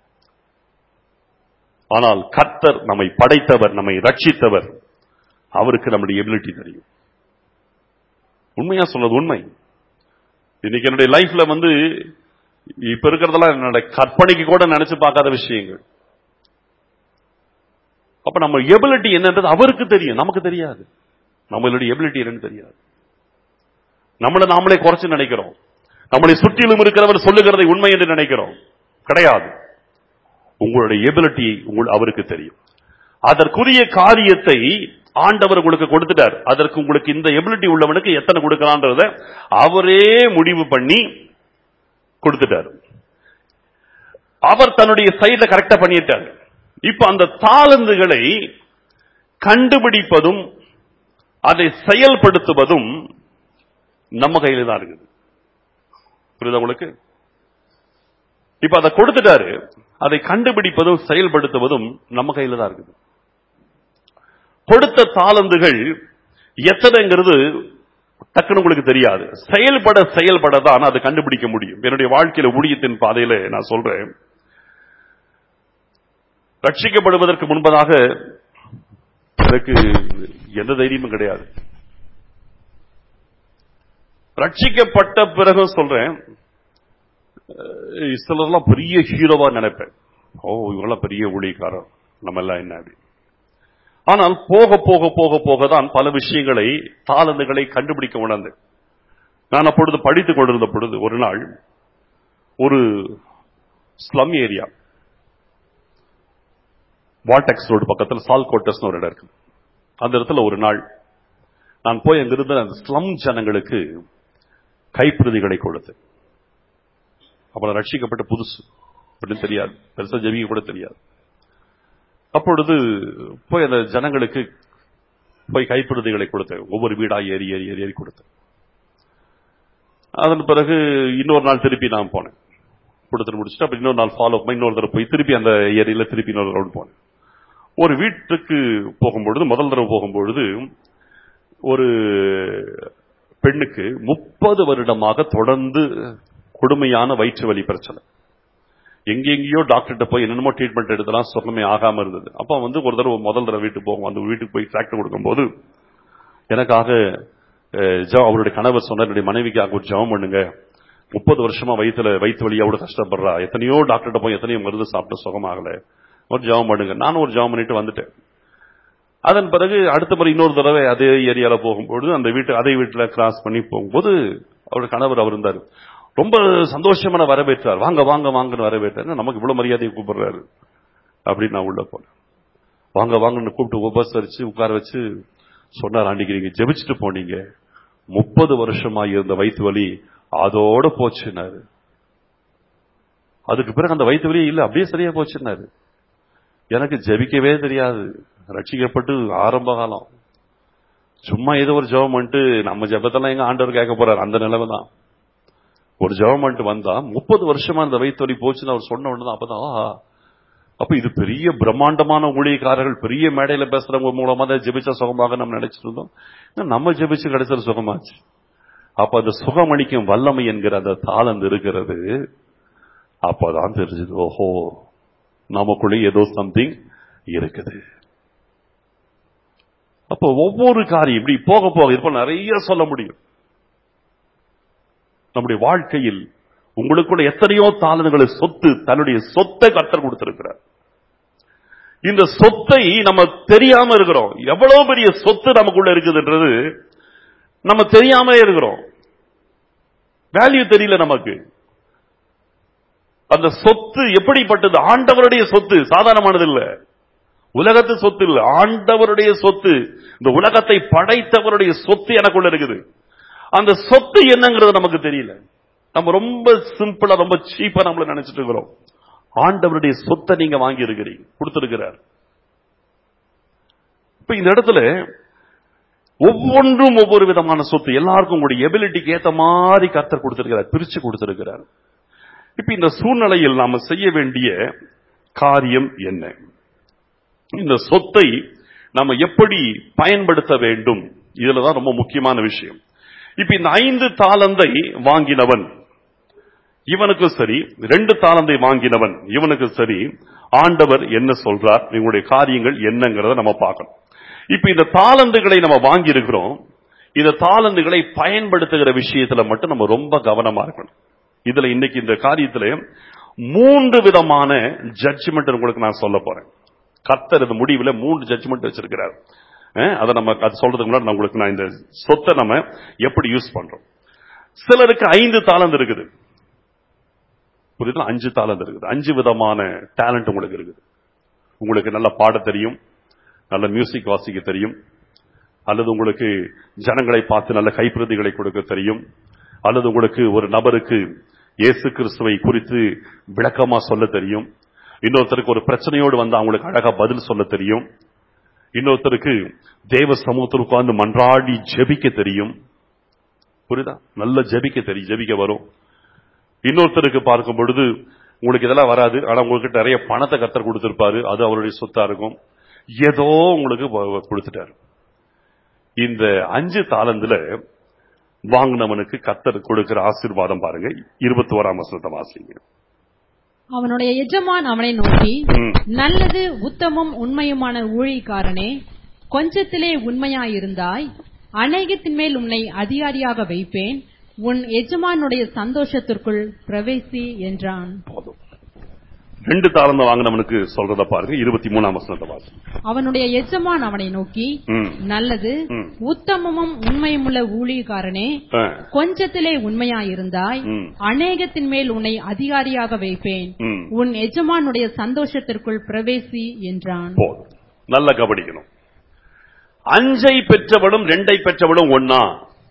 ஆனால் கர்த்தர் நம்மை படைத்தவர் நம்மை ரட்சித்தவர் அவருக்கு நம்முடைய எபிலிட்டி தெரியும் உண்மையா சொன்னது உண்மை இன்னைக்கு என்னுடைய லைஃப்ல வந்து இப்ப இருக்கிறதெல்லாம் என்னோட கற்பனைக்கு கூட நினைச்சு பார்க்காத விஷயங்கள் அப்ப நம்ம எபிலிட்டி என்னன்றது அவருக்கு தெரியும் நமக்கு தெரியாது நம்மளுடைய எபிலிட்டி என்னன்னு தெரியாது நம்மளை நாமளே குறைச்சு நினைக்கிறோம் நம்மளை சுற்றிலும் இருக்கிறவர் சொல்லுகிறதை உண்மை என்று நினைக்கிறோம் கிடையாது உங்களுடைய எபிலிட்டி உங்கள் அவருக்கு தெரியும் அதற்குரிய காரியத்தை ஆண்டவர் உங்களுக்கு கொடுத்துட்டார் அதற்கு உங்களுக்கு இந்த எபிலிட்டி உள்ளவனுக்கு எத்தனை கொடுக்கலான்றத அவரே முடிவு பண்ணி கொடுத்துட்டார் அவர் தன்னுடைய சைட்ல கரெக்டா பண்ணிட்டார் இப்ப அந்த தாளந்துகளை கண்டுபிடிப்பதும் அதை செயல்படுத்துவதும் நம்ம கையில தான் இருக்குது புரியுதா உங்களுக்கு இப்ப அதை கொடுத்துட்டாரு அதை கண்டுபிடிப்பதும் செயல்படுத்துவதும் நம்ம கையில தான் இருக்குது கொடுத்த தாளந்துகள் எத்தனைங்கிறது டக்குன்னு உங்களுக்கு தெரியாது செயல்பட செயல்பட தான் அதை கண்டுபிடிக்க முடியும் என்னுடைய வாழ்க்கையில ஊழியத்தின் பாதையில நான் சொல்றேன் ரட்சிக்கப்படுவதற்கு முன்பதாக எனக்கு எந்த தைரியமும் கிடையாது ரட்சிக்கப்பட்ட பிறகு சொல்றேன் அஹ் சிலர்லாம் பெரிய ஹீரோவா நினைப்பேன் ஓ இவங்கெல்லாம் பெரிய ஊழியக்காரர் நம்ம எல்லாம் என்ன அப்படி ஆனால் போக போக போக போக தான் பல விஷயங்களை தாளந்துகளை கண்டுபிடிக்க உணர்ந்து நான் அப்பொழுது படித்துக் கொண்டிருந்த பொழுது ஒரு நாள் ஒரு ஸ்லம் ஏரியா வாட்டெக்ஸ் ரோடு பக்கத்தில் சால் கோட்டர்ஸ்னு ஒரு இடம் இருக்கு அந்த இடத்துல ஒரு நாள் நான் போய் அங்கிருந்த அந்த ஸ்லம் ஜனங்களுக்கு கைப்பிரதிகளை கொடுத்து அப்புறம் ரட்சிக்கப்பட்ட புதுசு அப்படின்னு தெரியாது பெருசா ஜெபிக்க கூட தெரியாது அப்பொழுது போய் அந்த ஜனங்களுக்கு போய் கைப்பிரதிகளை கொடுத்தேன் ஒவ்வொரு வீடா ஏறி ஏறி ஏறி ஏறி கொடுத்தேன் அதன் பிறகு இன்னொரு நாள் திருப்பி நான் போனேன் கொடுத்துட்டு முடிச்சுட்டு அப்புறம் இன்னொரு நாள் ஃபாலோ பண்ணி இன்னொரு தடவை போய் திருப்பி அந்த ஏரியில திருப்பி இன்னொரு ரவுண்ட் போனேன் ஒரு வீட்டுக்கு போகும்பொழுது முதல் தடவை போகும்பொழுது ஒரு பெண்ணுக்கு முப்பது வருடமாக தொடர்ந்து கொடுமையான வயிற்று வலி பிரச்சனை எங்கெங்கேயோ டாக்டர்கிட்ட போய் என்னென்னமோ ட்ரீட்மெண்ட் எடுத்தலாம் சுகமே ஆகாம இருந்தது அப்ப வந்து ஒரு தடவை முதல் தடவை வீட்டுக்கு போகும் அந்த வீட்டுக்கு போய் டிராக்டர் கொடுக்கும்போது எனக்காக அஹ், ஜெபம் அவருடைய கணவர் சொன்னார் என்னுடைய மனைவிக்காக ஒரு ஜெபம் பண்ணுங்க முப்பது வருஷமா வயிற்றுல வயிற்று வலியோட கஷ்டப்படுறா எத்தனையோ டாக்டர்கிட்ட போய் எத்தனையோ மருந்து சாப்பிட்டு சுகமாகல ஒரு ஜெபம் பண்ணுங்க நானும் ஒரு ஜெபம் பண்ணிட்டு வந்துட்டேன் அதன் பிறகு அடுத்த முறை இன்னொரு தடவை அதே ஏரியால போகும்போது அந்த வீட்டு அதே வீட்டுல கிராஸ் பண்ணி போகும்போது அவருடைய கணவர் அவர் இருந்தார் ரொம்ப சந்தோஷமான வரவேற்றார் வாங்க வாங்க வாங்கன்னு வரவேற்றார் நமக்கு இவ்வளவு மரியாதையை கூப்பிடுறாரு அப்படின்னு நான் உள்ள போனேன் வாங்க வாங்கன்னு கூப்பிட்டு உபசரிச்சு உட்கார வச்சு சொன்னார் அன்னைக்கு நீங்க ஜெபிச்சுட்டு போனீங்க முப்பது வருஷமா இருந்த வயிற்று வலி அதோட போச்சுன்னாரு அதுக்கு பிறகு அந்த வயிற்று வலி இல்ல அப்படியே சரியா போச்சுன்னாரு எனக்கு ஜெபிக்கவே தெரியாது ரட்சிக்கப்பட்டு ஆரம்ப காலம் சும்மா ஏதோ ஒரு ஜெபம் பண்ணிட்டு நம்ம ஜெபத்தெல்லாம் எங்க ஆண்டவர் கேட்க போறாரு அந்த நிலைமை தான் ஒரு ஜெபம் பண்ணிட்டு வந்தா முப்பது வருஷமா அந்த வயிற்று வலி போச்சுன்னு அவர் சொன்ன உடனே தான் அப்பதான் ஆஹா, அப்ப இது பெரிய பிரம்மாண்டமான ஊழியக்காரர்கள் பெரிய மேடையில பேசுறவங்க மூலமா தான் ஜெபிச்ச சுகமாக நம்ம நினைச்சிட்டு இருந்தோம் ஆனா நம்ம ஜெபிச்சு கிடைச்சது சுகமாச்சு அப்ப அந்த சுகமணிக்கும் வல்லமை என்கிற அந்த தாளந்து இருக்கிறது அப்பதான் தெரிஞ்சது ஓஹோ நமக்குள்ளே ஏதோ சம்திங் இருக்குது அப்போ ஒவ்வொரு காரியம் இப்படி போக போக இருப்ப நிறைய சொல்ல முடியும் நம்முடைய வாழ்க்கையில் உங்களுக்குள்ள எத்தனையோ தாளந்துகளை சொத்து தன்னுடைய சொத்தை கர்த்தர் கொடுத்திருக்கிறார் இந்த சொத்தை நம்ம தெரியாம இருக்கிறோம் எவ்வளவு பெரிய சொத்து நமக்குள்ள இருக்குதுன்றது நம்ம தெரியாம இருக்கிறோம் வேல்யூ தெரியல நமக்கு அந்த சொத்து எப்படிப்பட்டது ஆண்டவருடைய சொத்து சாதாரணமானது இல்ல உலகத்து சொத்து இல்ல ஆண்டவருடைய சொத்து இந்த உலகத்தை படைத்தவருடைய சொத்து எனக்குள்ள இருக்குது அந்த சொத்து என்னங்கிறது நமக்கு தெரியல நம்ம ரொம்ப சிம்பிளா ரொம்ப சீப்பா நம்மள நினைச்சிட்டு இருக்கிறோம் ஆண்டவருடைய சொத்தை நீங்க வாங்கி இருக்கிறீங்க கொடுத்திருக்கிறார் இப்ப இந்த இடத்துல ஒவ்வொன்றும் ஒவ்வொரு விதமான சொத்து எல்லாருக்கும் உங்களுடைய எபிலிட்டிக்கு ஏத்த மாதிரி கர்த்தர் கொடுத்திருக்கிறார் பிரிச்சு கொடுத்திருக்கிறார் இப்ப இந்த சூழ்நிலையில் நாம செய்ய வேண்டிய காரியம் என்ன இந்த சொத்தை நம்ம எப்படி பயன்படுத்த வேண்டும் இதுலதான் ரொம்ப முக்கியமான விஷயம் இப்ப இந்த ஐந்து தாளந்தை வாங்கினவன் இவனுக்கு சரி ரெண்டு தாளந்தை வாங்கினவன் இவனுக்கு சரி ஆண்டவர் என்ன சொல்றார் இவங்களுடைய காரியங்கள் என்னங்கிறத நம்ம பார்க்கணும் இப்ப இந்த தாளந்துகளை நம்ம வாங்கி இருக்கிறோம் இந்த தாளந்துகளை பயன்படுத்துகிற விஷயத்துல மட்டும் நம்ம ரொம்ப கவனமா இருக்கணும் இதுல இன்னைக்கு இந்த காரியத்துல மூன்று விதமான ஜட்ஜ்மெண்ட் உங்களுக்கு நான் சொல்ல போறேன் கர்த்தர் இந்த முடிவுல மூன்று ஜட்ஜ்மெண்ட் வச்சிருக்கிறார் அஹ், அதை நம்ம அது சொல்றதுக்கு முன்னாடி நான் உங்களுக்கு நான் இந்த சொத்தை நம்ம எப்படி யூஸ் பண்றோம் சிலருக்கு ஐந்து தாளந்து இருக்குது புரியுதுல அஞ்சு தாளந்து இருக்குது அஞ்சு விதமான டேலண்ட் உங்களுக்கு இருக்குது உங்களுக்கு நல்ல பாட தெரியும் நல்ல மியூசிக் வாசிக்க தெரியும் அல்லது உங்களுக்கு ஜனங்களை பார்த்து நல்ல கைப்பிரதிகளை கொடுக்க தெரியும் அல்லது உங்களுக்கு ஒரு நபருக்கு இயேசு கிறிஸ்துவை குறித்து விளக்கமா சொல்ல தெரியும் இன்னொருத்தருக்கு ஒரு பிரச்சனையோடு வந்து அவங்களுக்கு அழகா பதில் சொல்ல தெரியும் இன்னொருத்தருக்கு தேவ சமூகத்தில் உட்கார்ந்து மன்றாடி ஜெபிக்க தெரியும் புரியுதா நல்ல ஜெபிக்க தெரியும் ஜெபிக்க வரும் இன்னொருத்தருக்கு பார்க்கும் பொழுது உங்களுக்கு இதெல்லாம் வராது ஆனா உங்களுக்கு நிறைய பணத்தை கத்தர் கொடுத்திருப்பாரு அது அவருடைய சொத்தா இருக்கும் ஏதோ உங்களுக்கு வ- கொடுத்துட்டாரு இந்த அஞ்சு தாளந்துல வாங்கினவனுக்கு கத்தர் கொடுக்கிற ஆசீர்வாதம் பாருங்க இருபத்தி ஓராம் வசனத்தை வாசிங்க அவனுடைய எஜமான் அவனை நோக்கி ம். நல்லது உத்தமம் உண்மையுமான ஊழியக்காரனே கொஞ்சத்திலே உண்மையாயிருந்தாய் அநேகத்தின் மேல் உன்னை அதிகாரியாக வைப்பேன் உன் எஜமானுடைய சந்தோஷத்திற்குள் பிரவேசி என்றான் போதும் ரெண்டு தாளந்தம் வாங்கினவனுக்கு சொல்றத பாருங்க இருபத்தி மூணாம் வசனத்தை வாசிங்க அவனுடைய எஜமான் அவனை நோக்கி ம். நல்லது ம். உத்தமமும் உண்மையுமுள்ள ஊழியக்காரனே ஆ. கொஞ்சத்திலே உண்மையாயிருந்தாய் ம். அநேகத்தின் மேல் உன்னை அதிகாரியாக வைப்பேன் ம். உன் எஜமானுடைய சந்தோஷத்திற்குள் பிரவேசி என்றான் போதும் நல்ல கவனிக்கணும் அஞ்சை பெற்றவளும் ரெண்டை பெற்றவளும் ஒன்னா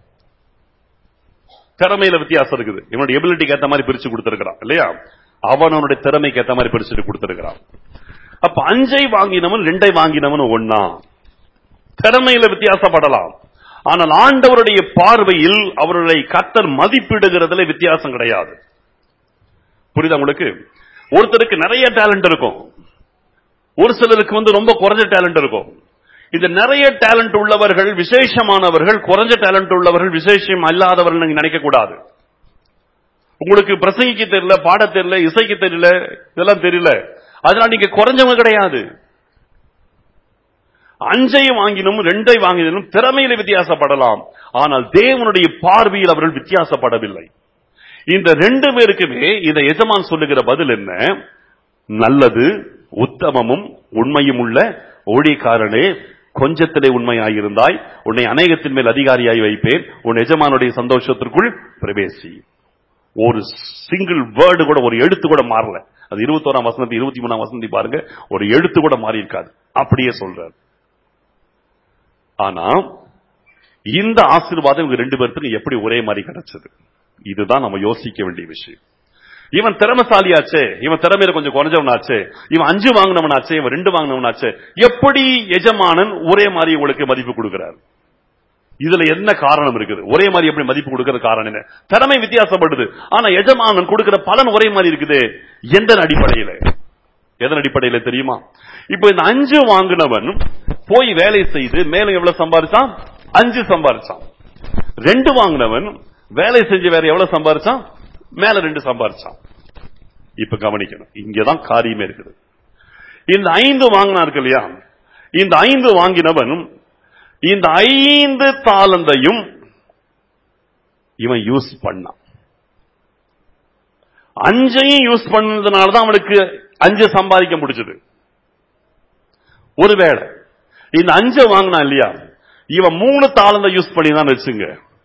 திறமையில வித்தியாசம் இருக்குது இவனுடைய எபிலிட்டிக்கு ஏத்த மாதிரி பிரிச்சு கொடுத்திருக்கிறான் இல்லையா அவன் அவனுடைய திறமைக்கு ஏத்த மாதிரி பிரிச்சுட்டு கொடுத்திருக்கிறான் அப்ப அஞ்சை வாங்கினவன் ரெண்டை வாங்கினவன் ஒன்னா திறமையில வித்தியாசப்படலாம் ஆனால் ஆண்டவருடைய பார்வையில் அவருடைய கர்த்தர் மதிப்பிடுகிறதுல வித்தியாசம் கிடையாது புரியுதா உங்களுக்கு ஒருத்தருக்கு நிறைய டேலண்ட் இருக்கும் ஒரு சிலருக்கு வந்து ரொம்ப குறைஞ்ச டேலண்ட் இருக்கும் இந்த நிறைய டேலண்ட் உள்ளவர்கள் விசேஷமானவர்கள் குறைஞ்ச டேலண்ட் உள்ளவர்கள் விசேஷம் அல்லாதவர்கள் நீங்க நினைக்க கூடாது உங்களுக்கு பிரசங்கிக்க தெரியல பாட தெரியல இசைக்க தெரியல இதெல்லாம் தெரியல அதனால நீங்க குறைஞ்சவங்க கிடையாது அஞ்சையும் வாங்கினும் ரெண்டை வாங்கினும் திறமையில வித்தியாசப்படலாம் ஆனால் தேவனுடைய பார்வையில் அவர்கள் வித்தியாசப்படவில்லை இந்த ரெண்டு பேருக்குமே இந்த எஜமான் சொல்லுகிற பதில் என்ன நல்லது உத்தமமும் உண்மையும் உள்ள ஊழியக்காரனே கொஞ்சத்திலே உண்மையாயிருந்தாய் உன்னை அநேகத்தின் மேல் அதிகாரியாய் வைப்பேன் உன் எஜமானுடைய சந்தோஷத்திற்குள் பிரவேசி ஒரு சிங்கிள் வேர்டு கூட ஒரு எழுத்து கூட மாறல அது இருபத்தோராம் வசனத்தை இருபத்தி மூணாம் வசனத்தை பாருங்க ஒரு எழுத்து கூட மாறி இருக்காது அப்படியே சொல்றார் ஆனா இந்த ஆசீர்வாதம் இவங்க ரெண்டு பேர்த்துக்கும் எப்படி ஒரே மாதிரி கிடைச்சது இதுதான் நம்ம யோசிக்க வேண்டிய விஷயம் இவன் திறமசாலியாச்சே இவன் திறமையில கொஞ்சம் குறைஞ்சவனாச்சே இவன் அஞ்சு வாங்கினவனாச்சே இவன் ரெண்டு வாங்கினவனாச்சே எப்படி எஜமானன் ஒரே மாதிரி உங்களுக்கு மதிப்பு கொடுக்கிறார் இதுல என்ன காரணம் இருக்குது ஒரே மாதிரி எப்படி மதிப்பு கொடுக்கிற காரணம் என்ன திறமை வித்தியாசப்படுது ஆனா எஜமானன் கொடுக்கிற பலன் ஒரே மாதிரி இருக்குது எந்த அடிப்படையில எதன் அடிப்படையில தெரியுமா இப்ப இந்த அஞ்சு வாங்கினவன் போய் வேலை செய்து மேலும் எவ்வளவு சம்பாரிச்சான் அஞ்சு சம்பாரிச்சான் ரெண்டு வாங்கினவன் வேலை செஞ்சு வேற எவ்வளவு சம்பாரிச்சான் மேல ரெண்டு சம்பாரிச்சான் இப்ப கவனிக்கணும் இங்கதான் காரியமே இருக்குது இந்த ஐந்து வாங்கினார்கள் இல்லையா இந்த ஐந்து வாங்கினவன் இந்த ஐந்து தாளந்தையும் இவன் யூஸ் பண்ணான் அஞ்சையும் யூஸ் பண்ணதுனால தான் அவனுக்கு அஞ்சு சம்பாதிக்க முடிஞ்சது ஒருவேளை இந்த அஞ்சை வாங்கினான் இல்லையா இவன் மூணு தாளந்த யூஸ் பண்ணி தான் வச்சுங்க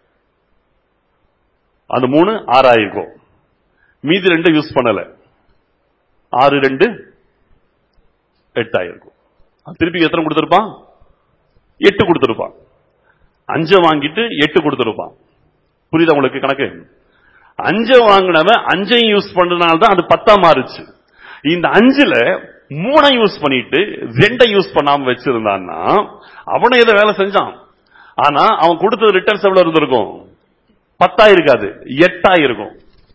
அந்த மூணு ஆறாயிருக்கும் மீதி ரெண்டு யூஸ் பண்ணல ஆறு ரெண்டு எட்டாயிருக்கும் திருப்பி எத்தனை கொடுத்திருப்பான் எட்டு கொடுத்திருப்பான் அஞ்சை வாங்கிட்டு எட்டு கொடுத்திருப்பான் புரியுதா உங்களுக்கு கணக்கு அஞ்சை வாங்கினவன் அஞ்சையும் யூஸ் பண்றதுனால தான் அது பத்தா மாறுச்சு இந்த அஞ்சுல மூணை யூஸ் பண்ணிட்டு ரெண்டை யூஸ் பண்ணாம வச்சிருந்தான்னா அவனும் ஏதோ வேலை செஞ்சான் ஆனா அவன் கொடுத்தது ரிட்டர்ன்ஸ் எவ்வளவு இருந்திருக்கும் பத்தா இருக்காது எட்டா இருக்கும்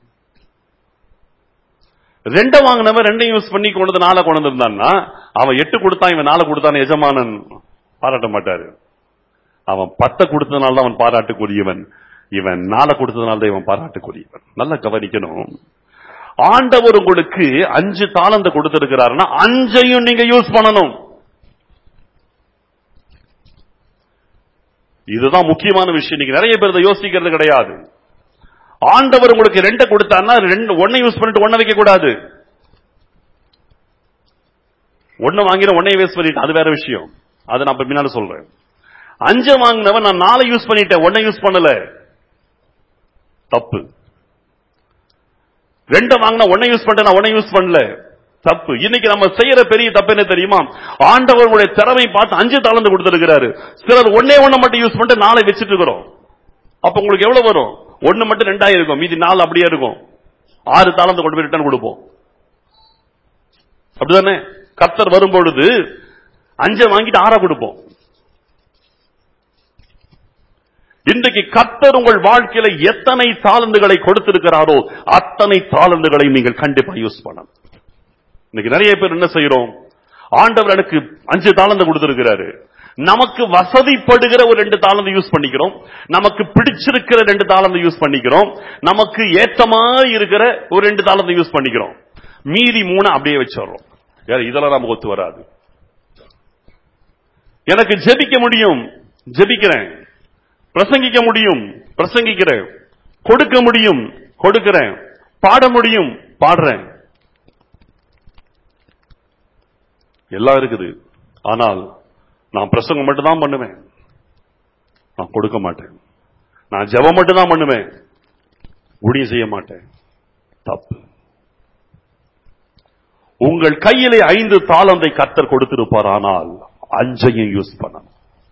ரெண்டை வாங்கினவன் ரெண்டையும் யூஸ் பண்ணி கொண்டு வந்து நாளை கொண்டு வந்திருந்தான்னா அவன் எட்டு கொடுத்தான் இவன் நாளை கொடுத்தான் எஜமானன் பாராட்ட மாட்டாரு அவன் பத்தை கொடுத்ததுனால தான் அவன் பாராட்டுக்குரியவன் இவன் நாளை கொடுத்ததுனால தான் இவன் பாராட்டுக்குரியவன் நல்லா கவனிக்கணும் ஆண்டவர் உங்களுக்கு அஞ்சு தாளந்த கொடுத்திருக்கிறாருன்னா அஞ்சையும் நீங்க யூஸ் பண்ணணும் இதுதான் முக்கியமான விஷயம் நீங்க நிறைய பேர் இதை யோசிக்கிறது கிடையாது ஆண்டவர் உங்களுக்கு ரெண்டை கொடுத்தாருன்னா ரெண்டு ஒன்னை யூஸ் பண்ணிட்டு ஒன்ன வைக்க கூடாது ஒன்னு வாங்கின ஒன்னை வேஸ்ட் பண்ணிட்டு அது வேற விஷயம் அதை நான் இப்ப பின்னால சொல்றேன் அஞ்சு வாங்கினவன் நான் நாளை யூஸ் பண்ணிட்டேன் ஒன்னை யூஸ் பண்ணல தப்பு ரெண்டு வாங்கினா ஒன்னை யூஸ் பண்ணிட்டேன் நான் ஒன்னை யூஸ் பண்ணல தப்பு இன்னைக்கு நம்ம செய்யற பெரிய தப்பு என்ன தெரியுமா ஆண்டவர்களுடைய திறமை பார்த்து அஞ்சு தாளந்து கொடுத்திருக்கிறாரு சிலர் ஒன்னே ஒண்ணு மட்டும் யூஸ் பண்ணிட்டு நாளை வச்சுட்டு இருக்கிறோம் அப்ப உங்களுக்கு எவ்வளவு வரும் ஒண்ணு மட்டும் ரெண்டாயிரம் இருக்கும் மீதி நாலு அப்படியே இருக்கும் ஆறு தாளந்து கொண்டு போய் ரிட்டர்ன் கொடுப்போம் அப்படிதானே கர்த்தர் வரும்பொழுது அஞ்சை வாங்கிட்டு ஆறா கொடுப்போம் இன்றைக்கு கர்த்தர் உங்கள் வாழ்க்கையில எத்தனை தாளந்துகளை கொடுத்திருக்கிறாரோ அத்தனை தாளந்துகளை நீங்கள் கண்டிப்பா யூஸ் பண்ணணும் இன்னைக்கு நிறைய பேர் என்ன செய்யறோம் ஆண்டவர் எனக்கு அஞ்சு தாளந்து கொடுத்திருக்கிறாரு நமக்கு வசதிப்படுகிற ஒரு ரெண்டு தாளந்து யூஸ் பண்ணிக்கிறோம் நமக்கு பிடிச்சிருக்கிற ரெண்டு தாளந்து யூஸ் பண்ணிக்கிறோம் நமக்கு ஏத்தமா இருக்கிற ஒரு ரெண்டு தாளந்து யூஸ் பண்ணிக்கிறோம் மீதி மூணு அப்படியே வச்சிடறோம் வேற இதெல்லாம் நமக்கு ஒத்து வராது எனக்கு ஜெபிக்க முடியும் ஜெபிக்கிறேன் பிரசங்கிக்க முடியும் பிரசங்கிக்கிறேன் கொடுக்க முடியும் கொடுக்கிறேன் பாட முடியும் பாடுறேன் எல்லாம் இருக்குது ஆனால் நான் பிரசங்கம் மட்டும் தான் பண்ணுவேன் நான் கொடுக்க மாட்டேன் நான் ஜெபம் மட்டும் தான் பண்ணுவேன் ஊழியம் செய்ய மாட்டேன் தப்பு உங்கள் கையிலே ஐந்து தாளந்தை கத்தர் கொடுத்திருப்பார் ஆனால் அஞ்சையும் யூஸ் பண்ணணும்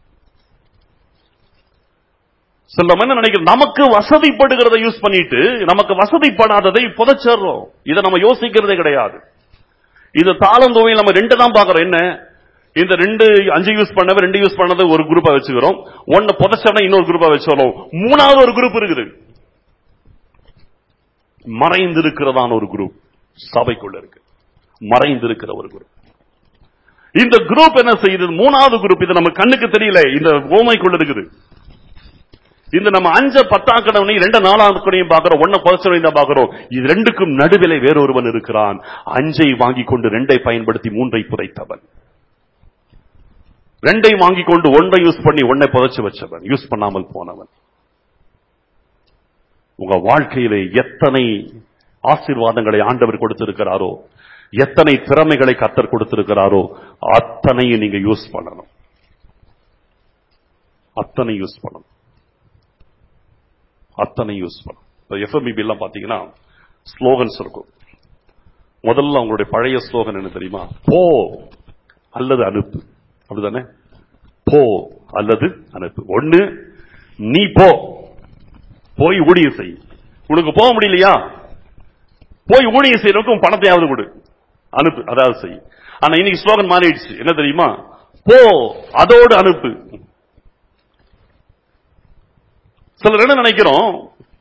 சில என்ன நினைக்கிறோம் நமக்கு வசதிப்படுகிறத யூஸ் பண்ணிட்டு நமக்கு வசதிப்படாததை புதைச்சிடுறோம் இதை நம்ம யோசிக்கிறதே கிடையாது இது தாளந்தோவையில் நம்ம ரெண்டு தான் பார்க்கிறோம் என்ன இந்த ரெண்டு அஞ்சு யூஸ் பண்ணவ ரெண்டு யூஸ் பண்ணது ஒரு குரூப்பா வச்சுக்கிறோம் ஒன்னு புதைச்சவன இன்னொரு குரூப்பா வச்சுக்கிறோம் மூணாவது ஒரு குரூப் இருக்குது மறைந்திருக்கிறதான ஒரு குரூப் சபைக்குள்ள இருக்கு மறைந்திருக்கிற ஒரு குரூப் இந்த குரூப் என்ன செய்யுது மூணாவது குரூப் இது நம்ம கண்ணுக்கு தெரியல இந்த ஓமைக்குள்ள இருக்குது இந்த நம்ம அஞ்ச பத்தாக்கடவனையும் ரெண்டு நாலாக்கடையும் பாக்குறோம் ஒன்ன புதைச்சவனையும் தான் பாக்குறோம் இது ரெண்டுக்கும் நடுவிலே வேறொருவன் இருக்கிறான் அஞ்சை வாங்கி கொண்டு ரெண்டை பயன்படுத்தி மூன்றை புதைத்தவன் ரெண்டை வாங்கி கொண்டு ஒன்றை யூஸ் பண்ணி ஒன்னை புதைச்சு வச்சவன் யூஸ் பண்ணாமல் போனவன் உங்க வாழ்க்கையிலே எத்தனை ஆசீர்வாதங்களை ஆண்டவர் கொடுத்திருக்கிறாரோ எத்தனை திறமைகளை கத்தர் கொடுத்திருக்கிறாரோ அத்தனையும் நீங்க யூஸ் பண்ணணும் அத்தனை யூஸ் பண்ணணும் அத்தனை யூஸ் பண்ணணும் எஃப்எம்பிபி எல்லாம் பாத்தீங்கன்னா ஸ்லோகன்ஸ் இருக்கும் முதல்ல அவங்களுடைய பழைய ஸ்லோகன் என்ன தெரியுமா போ அல்லது அனுப்பு அப்படிதானே போ அல்லது அனுப்பு ஒண்ணு நீ போ போய் ஊழியம் செய் உனக்கு போக முடியலையா போய் ஊழியம் செய்யறதுக்கு உன் பணத்தையாவது கொடு அனுப்பு அதாவது செய் ஆனா இன்னைக்கு ஸ்லோகன் மாறிடுச்சு என்ன தெரியுமா போ அதோடு அனுப்பு சிலர் என்ன நினைக்கிறோம்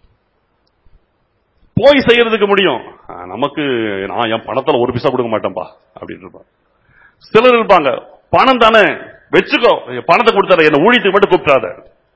போய் செய்யறதுக்கு முடியும் ஆ, நமக்கு நான் என் பணத்துல ஒரு பைசா கொடுக்க மாட்டேன்பா அப்படின்னு இருப்பாங்க சிலர் இருப்பாங்க பணம் தானே வச்சுக்கோ என் பணத்தை கொடுத்தாரு என்ன ஊழியத்துக்கு மட்டும் கூப்பிட்டாத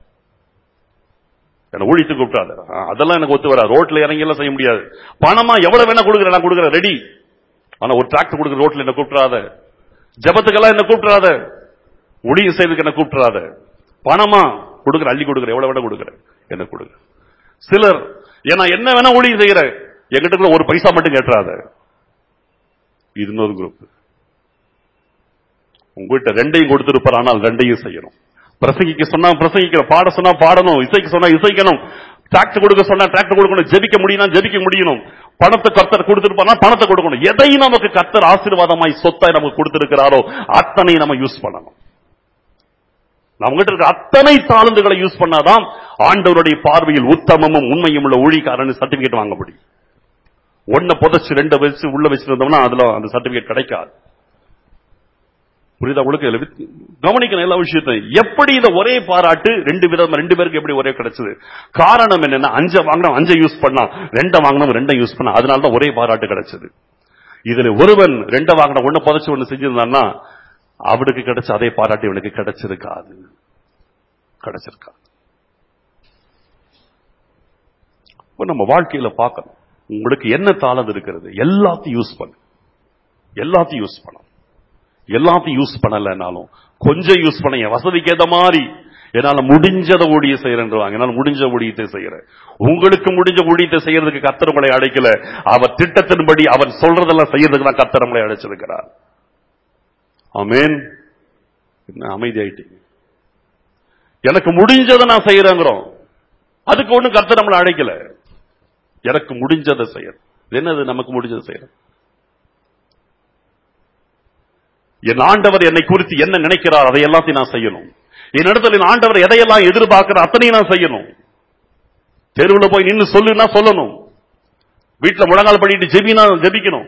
என்ன ஊழியத்துக்கு கூப்பிட்டாத ஆ, அதெல்லாம் எனக்கு ஒத்து வராது ரோட்ல இறங்கி எல்லாம் செய்ய முடியாது பணமா எவ்வளவு வேணா கொடுக்குறேன் நான் கொடுக்குறேன் ரெடி ஆனா ஒரு டிராக்டர் கொடுக்குற ரோட்ல என்ன கூப்பிடாத ஜபத்துக்கெல்லாம் என்ன கூப்பிடாத ஊழியம் செய்யறதுக்கு என்ன கூப்பிடாத பணமா கொடுக்குற அள்ளி கொடுக்குற எவ்வளவு வேணா கொடுக்குற என்ன கொடுக்குற சிலர் ஏன்னா என்ன வேணா ஊழியம் செய்யற எங்கிட்ட கூட ஒரு பைசா மட்டும் கேட்டுறாத இது இன்னொரு குரூப் உங்ககிட்ட ரெண்டையும் கொடுத்திருப்பார் ஆனால் ரெண்டையும் செய்யணும் பிரசங்கிக்க சொன்னா பிரசங்கிக்கணும் பாட சொன்னா பாடணும் இசைக்கு சொன்னா இசைக்கணும் டிராக்டர் கொடுக்க சொன்னா டிராக்டர் கொடுக்கணும் ஜெபிக்க முடியும் ஜெபிக்க முடியணும் பணத்தை கர்த்தர் கொடுத்திருப்பானா பணத்தை கொடுக்கணும் எதையும் நமக்கு கர்த்தர் ஆசீர்வாதமாய் சொத்தாய் நமக்கு கொடுத்திருக்கிறாரோ அத்தனை நம்ம யூஸ் பண்ணணும் நம்மகிட்ட இருக்க அத்தனை தாளந்துகளை யூஸ் பண்ணாதான் ஆண்டவருடைய பார்வையில் உத்தமமும் உண்மையும் உள்ள ஊழிக்காரன் சர்டிபிகேட் வாங்க முடியும் ஒன்ன புதைச்சு ரெண்ட வச்சு உள்ள வச்சிருந்தோம்னா அதுல அந்த சர்டிபிகேட் கிடைக்காது புரியுதா உங்களுக்கு இதுல வித்- கவனிக்கணும் எல்லா விஷயத்தையும் எப்படி இதை ஒரே பாராட்டு ரெண்டு விதம் ரெண்டு பேருக்கு எப்படி ஒரே கிடைச்சது காரணம் என்னன்னா அஞ்ச வாங்கினோம் அஞ்சை யூஸ் பண்ணா ரெண்ட வாங்கினோம் ரெண்டை யூஸ் பண்ணா அதனால தான் ஒரே பாராட்டு கிடைச்சது இதுல ஒருவன் ரெண்ட வாங்கின ஒண்ணு புதைச்சு ஒண்ணு செஞ்சிருந்தான்னா அவனுக்கு கிடைச்ச அதே பாராட்டு இவனுக்கு கிடைச்சிருக்காது கிடைச்சிருக்காது இப்ப நம்ம வாழ்க்கையில பார்க்கணும் உங்களுக்கு என்ன தாளம் இருக்கிறது எல்லாத்தையும் யூஸ் பண்ணு எல்லாத்தையும் யூஸ் பண்ணணும் எல்லாத்தையும் யூஸ் பண்ணலைன்னாலும் கொஞ்சம் யூஸ் பண்ண என் வசதிக்கு ஏத்த மாதிரி என்னால முடிஞ்சதை ஊழிய செய்யறேன்றாங்க என்னால முடிஞ்ச ஊழியத்தை செய்யறேன் உங்களுக்கு முடிஞ்ச ஊழியத்தை செய்யறதுக்கு கத்தர் உங்களை அழைக்கல அவர் திட்டத்தின்படி அவர் சொல்றதெல்லாம் செய்யறதுக்கு தான் கத்தர் உங்களை அழைச்சிருக்கிறார் ஆமென் என்ன அமைதி ஆயிட்டீங்க எனக்கு முடிஞ்சதை நான் செய்யறேங்கிறோம் அதுக்கு ஒண்ணும் கர்த்தர் நம்மளை அழைக்கல எனக்கு முடிஞ்சதை செய்யறது என்னது நமக்கு முடிஞ்சதை செய்யறது என் ஆண்டவர் என்னை குறித்து என்ன நினைக்கிறார் அதை எல்லாத்தையும் நான் செய்யணும் என் இடத்துல என் ஆண்டவர் எதையெல்லாம் எதிர்பார்க்கிற அத்தனையும் நான் செய்யணும் தெருவுல போய் நின்னு சொல்லுன்னா சொல்லணும் வீட்டுல முழங்கால் பண்ணிட்டு ஜெபினா ஜெபிக்கணும்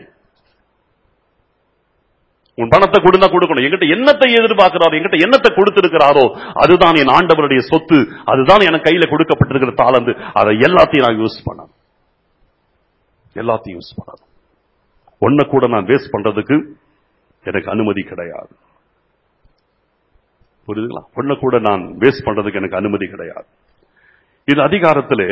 உன் பணத்தை கொடுந்தா கொடுக்கணும் என்கிட்ட என்னத்தை எதிர்பார்க்கிறாரோ என்கிட்ட என்னத்தை கொடுத்திருக்கிறாரோ அதுதான் என் ஆண்டவருடைய சொத்து அதுதான் என் கையில கொடுக்கப்பட்டிருக்கிற தாளந்து அதை எல்லாத்தையும் நான் யூஸ் பண்ணணும் எல்லாத்தையும் யூஸ் பண்ணணும் ஒன்ன கூட நான் வேஸ்ட் பண்றதுக்கு எனக்கு அனுமதி கிடையாது புரியுதுங்களா ஒன்ன கூட நான் வேஸ்ட் பண்றதுக்கு எனக்கு அனுமதி கிடையாது இது அதிகாரத்திலே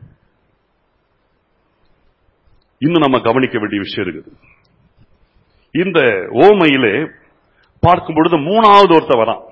இன்னும் நம்ம கவனிக்க வேண்டிய விஷயம் இருக்குது இந்த ஓமையிலே பார்க்கும் பொழுது மூணாவது ஒருத்தர் வரான்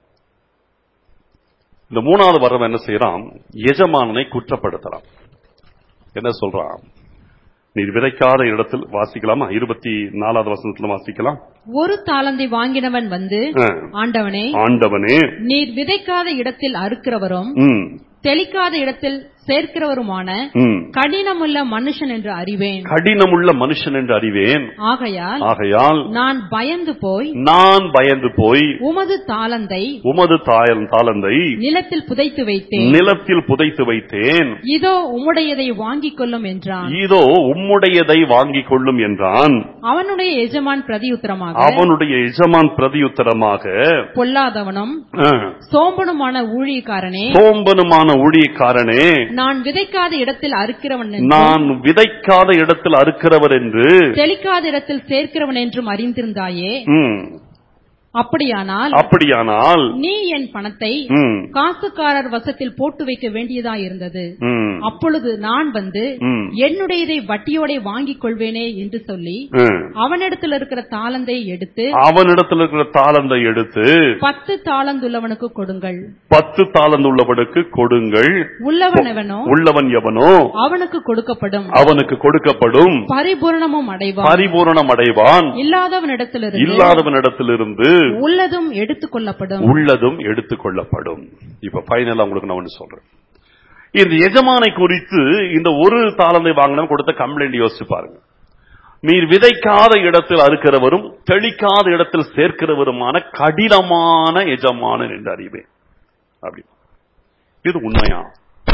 இந்த மூணாவது வரவன் என்ன செய்யறான் எஜமானனை குற்றப்படுத்துறான் என்ன சொல்றான் நீர் விதைக்காத இடத்தில் வாசிக்கலாமா இருபத்தி நாலாவது வசனத்துல வாசிக்கலாம் ஒரு தாளந்தை வாங்கினவன் வந்து ஆ. ஆண்டவனே ஆண்டவனே நீர் விதைக்காத இடத்தில் அறுக்கிறவரும் ம், தெளிக்காத இடத்தில் சேர்க்கிறவருமான ம். கடினமுள்ள மனுஷன் என்று அறிவேன் கடினமுள்ள மனுஷன் என்று அறிவேன் ஆகையால் ஆகையால் நான் பயந்து போய் நான் பயந்து போய் உமது தாளந்தை உமது தாயல் தாளந்தை நிலத்தில் புதைத்து வைத்தேன் நிலத்தில் புதைத்து வைத்தேன் இதோ உம்முடையதை வாங்கிக் கொள்ளும் என்றான் இதோ உம்முடையதை வாங்கிக் கொள்ளும் என்றான் அவனுடைய எஜமான் பிரதியுத்தரமாக அவனுடைய எஜமான் பிரதியுத்தரமாக பொல்லாதவனும் அஹ், சோம்பனுமான ஊழியக்காரனே சோம்பனுமான ஊழியக்காரனே நான் விதைக்காத இடத்தில் அறுக்கிறவன் என்றும் நான் விதைக்காத இடத்தில் அறுக்கிறவர் என்று தெளிக்காத இடத்தில் சேர்க்கிறவன் என்றும் அறிந்திருந்தாயே ம், அப்படியானால் அப்படியானால் நீ என் பணத்தை ம், காசுக்காரர் வசத்தில் போட்டு வைக்க வேண்டியதாயிருந்தது ம், அப்பொழுது நான் வந்து ம், என்னுடையதை வட்டியோட வாங்கிக் கொள்வேனே என்று சொல்லி ம். அவனிடத்தில் இருக்கிற தாளந்தை எடுத்து அவனிடத்தில் இருக்கிற தாளந்தை எடுத்து பத்து தாளந்துள்ளவனுக்கு கொடுங்கள் பத்து தாளந்துள்ளவனுக்கு கொடுங்கள் உள்ளவனவனோ உள்ளவன் எவனோ அவனுக்கு கொடுக்கப்படும் அவனுக்கு கொடுக்கப்படும் பரிபூரணமும் அடைவான் பரிபூரணம் அடைவான் இல்லாதவனிடத்திலிருந்து இல்லாதவனிடத்திலிருந்து உள்ளதும் எடுத்துக் கொள்ளப்படும் உள்ளதும் எடுத்துக் கொள்ளப்படும் இப்ப பைனலா உங்களுக்கு நான் ஒண்ணு சொல்றேன் இந்த எஜமானை குறித்து இந்த ஒரு தாளந்தை வாங்கினவன் கொடுத்த கம்ப்ளைண்ட் யோசிச்சு பாருங்க நீர் விதைக்காத இடத்தில் அறுக்கிறவரும் தெளிக்காத இடத்தில் சேர்க்கிறவருமான கடினமான எஜமானன் என்று அறிவேன் அப்படி இது உண்மையா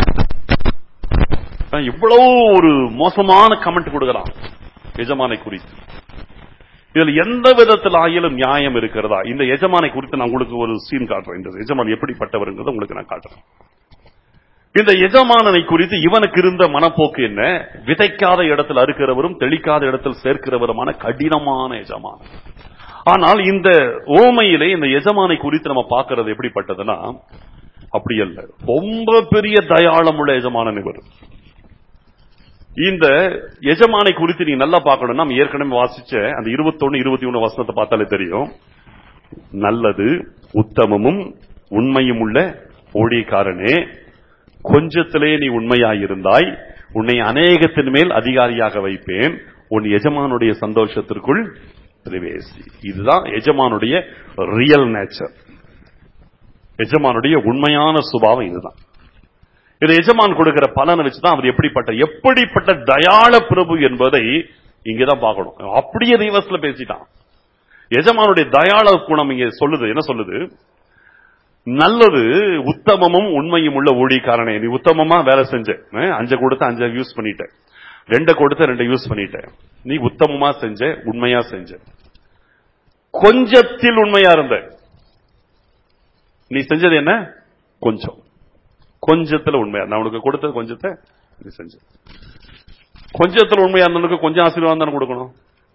அஹ் இவ்வளவு ஒரு மோசமான கமெண்ட் கொடுக்கிறான் எஜமானை குறித்து இதுல எந்த விதத்தில் ஆயிலும் நியாயம் இருக்கிறதா இந்த எஜமானை குறித்து நான் உங்களுக்கு ஒரு சீன் காட்டுறேன் இந்த எஜமான் எப்படிப்பட்டவருங்கிறத உங்களுக்கு நான் காட்டுறேன் இந்த எஜமானனை குறித்து இவனுக்கு இருந்த மனப்போக்கு என்ன விதைக்காத இடத்தில் அறுக்கிறவரும் தெளிக்காத இடத்தில் சேர்க்கிறவருமான கடினமான எஜமானன் ஆனால் இந்த ஓமையிலே இந்த எஜமானை குறித்து நம்ம பார்க்கிறது எப்படிப்பட்டதுன்னா அப்படி அல்ல ரொம்ப பெரிய தயாளமுள்ள எஜமானன் இவர் இந்த எஜமானை குறித்து நீங்க நல்லா பார்க்கணும் நம்ம ஏற்கனவே வாசிச்ச அந்த இருபத்தொன்னு இருபத்தி ஒண்ணு வசனத்தை பார்த்தாலே தெரியும் நல்லது உத்தமமும் உண்மையும் உள்ள ஊழியக்காரனே கொஞ்சத்திலே நீ உண்மையாயிருந்தாய் உன்னை அநேகத்தின் மேல் அதிகாரியாக வைப்பேன் உன் எஜமானுடைய சந்தோஷத்திற்குள் பிரவேசி இதுதான் எஜமானுடைய ரியல் நேச்சர் எஜமானுடைய உண்மையான சுபாவம் இதுதான் இது எஜமான் கொடுக்கிற பலனை வச்சுதான் அவர் எப்படிப்பட்ட எப்படிப்பட்ட தயாள பிரபு என்பதை இங்கதான் பார்க்கணும் அப்படியே ரிவர்ஸ்ல பேசிட்டான் எஜமானுடைய தயாள குணம் இங்க சொல்லுது என்ன சொல்லுது நல்லது உத்தமமும் உண்மையும் உள்ள ஊழியக்காரனே நீ உத்தமமா வேலை செஞ்ச அஹ், அஞ்ச கொடுத்து அஞ்ச யூஸ் பண்ணிட்ட ரெண்ட கொடுத்து ரெண்ட யூஸ் பண்ணிட்ட நீ உத்தமமா செஞ்ச உண்மையா செஞ்ச கொஞ்சத்தில் உண்மையா இருந்த நீ செஞ்சது என்ன கொஞ்சம் கொஞ்சத்துல உண்மையா நான் உனக்கு கொடுத்தது கொஞ்சத்தை நீ செஞ்ச கொஞ்சத்துல உண்மையா இருந்தவனுக்கு கொஞ்சம் ஆசீர்வாதம் தானே கொடுக்கணும்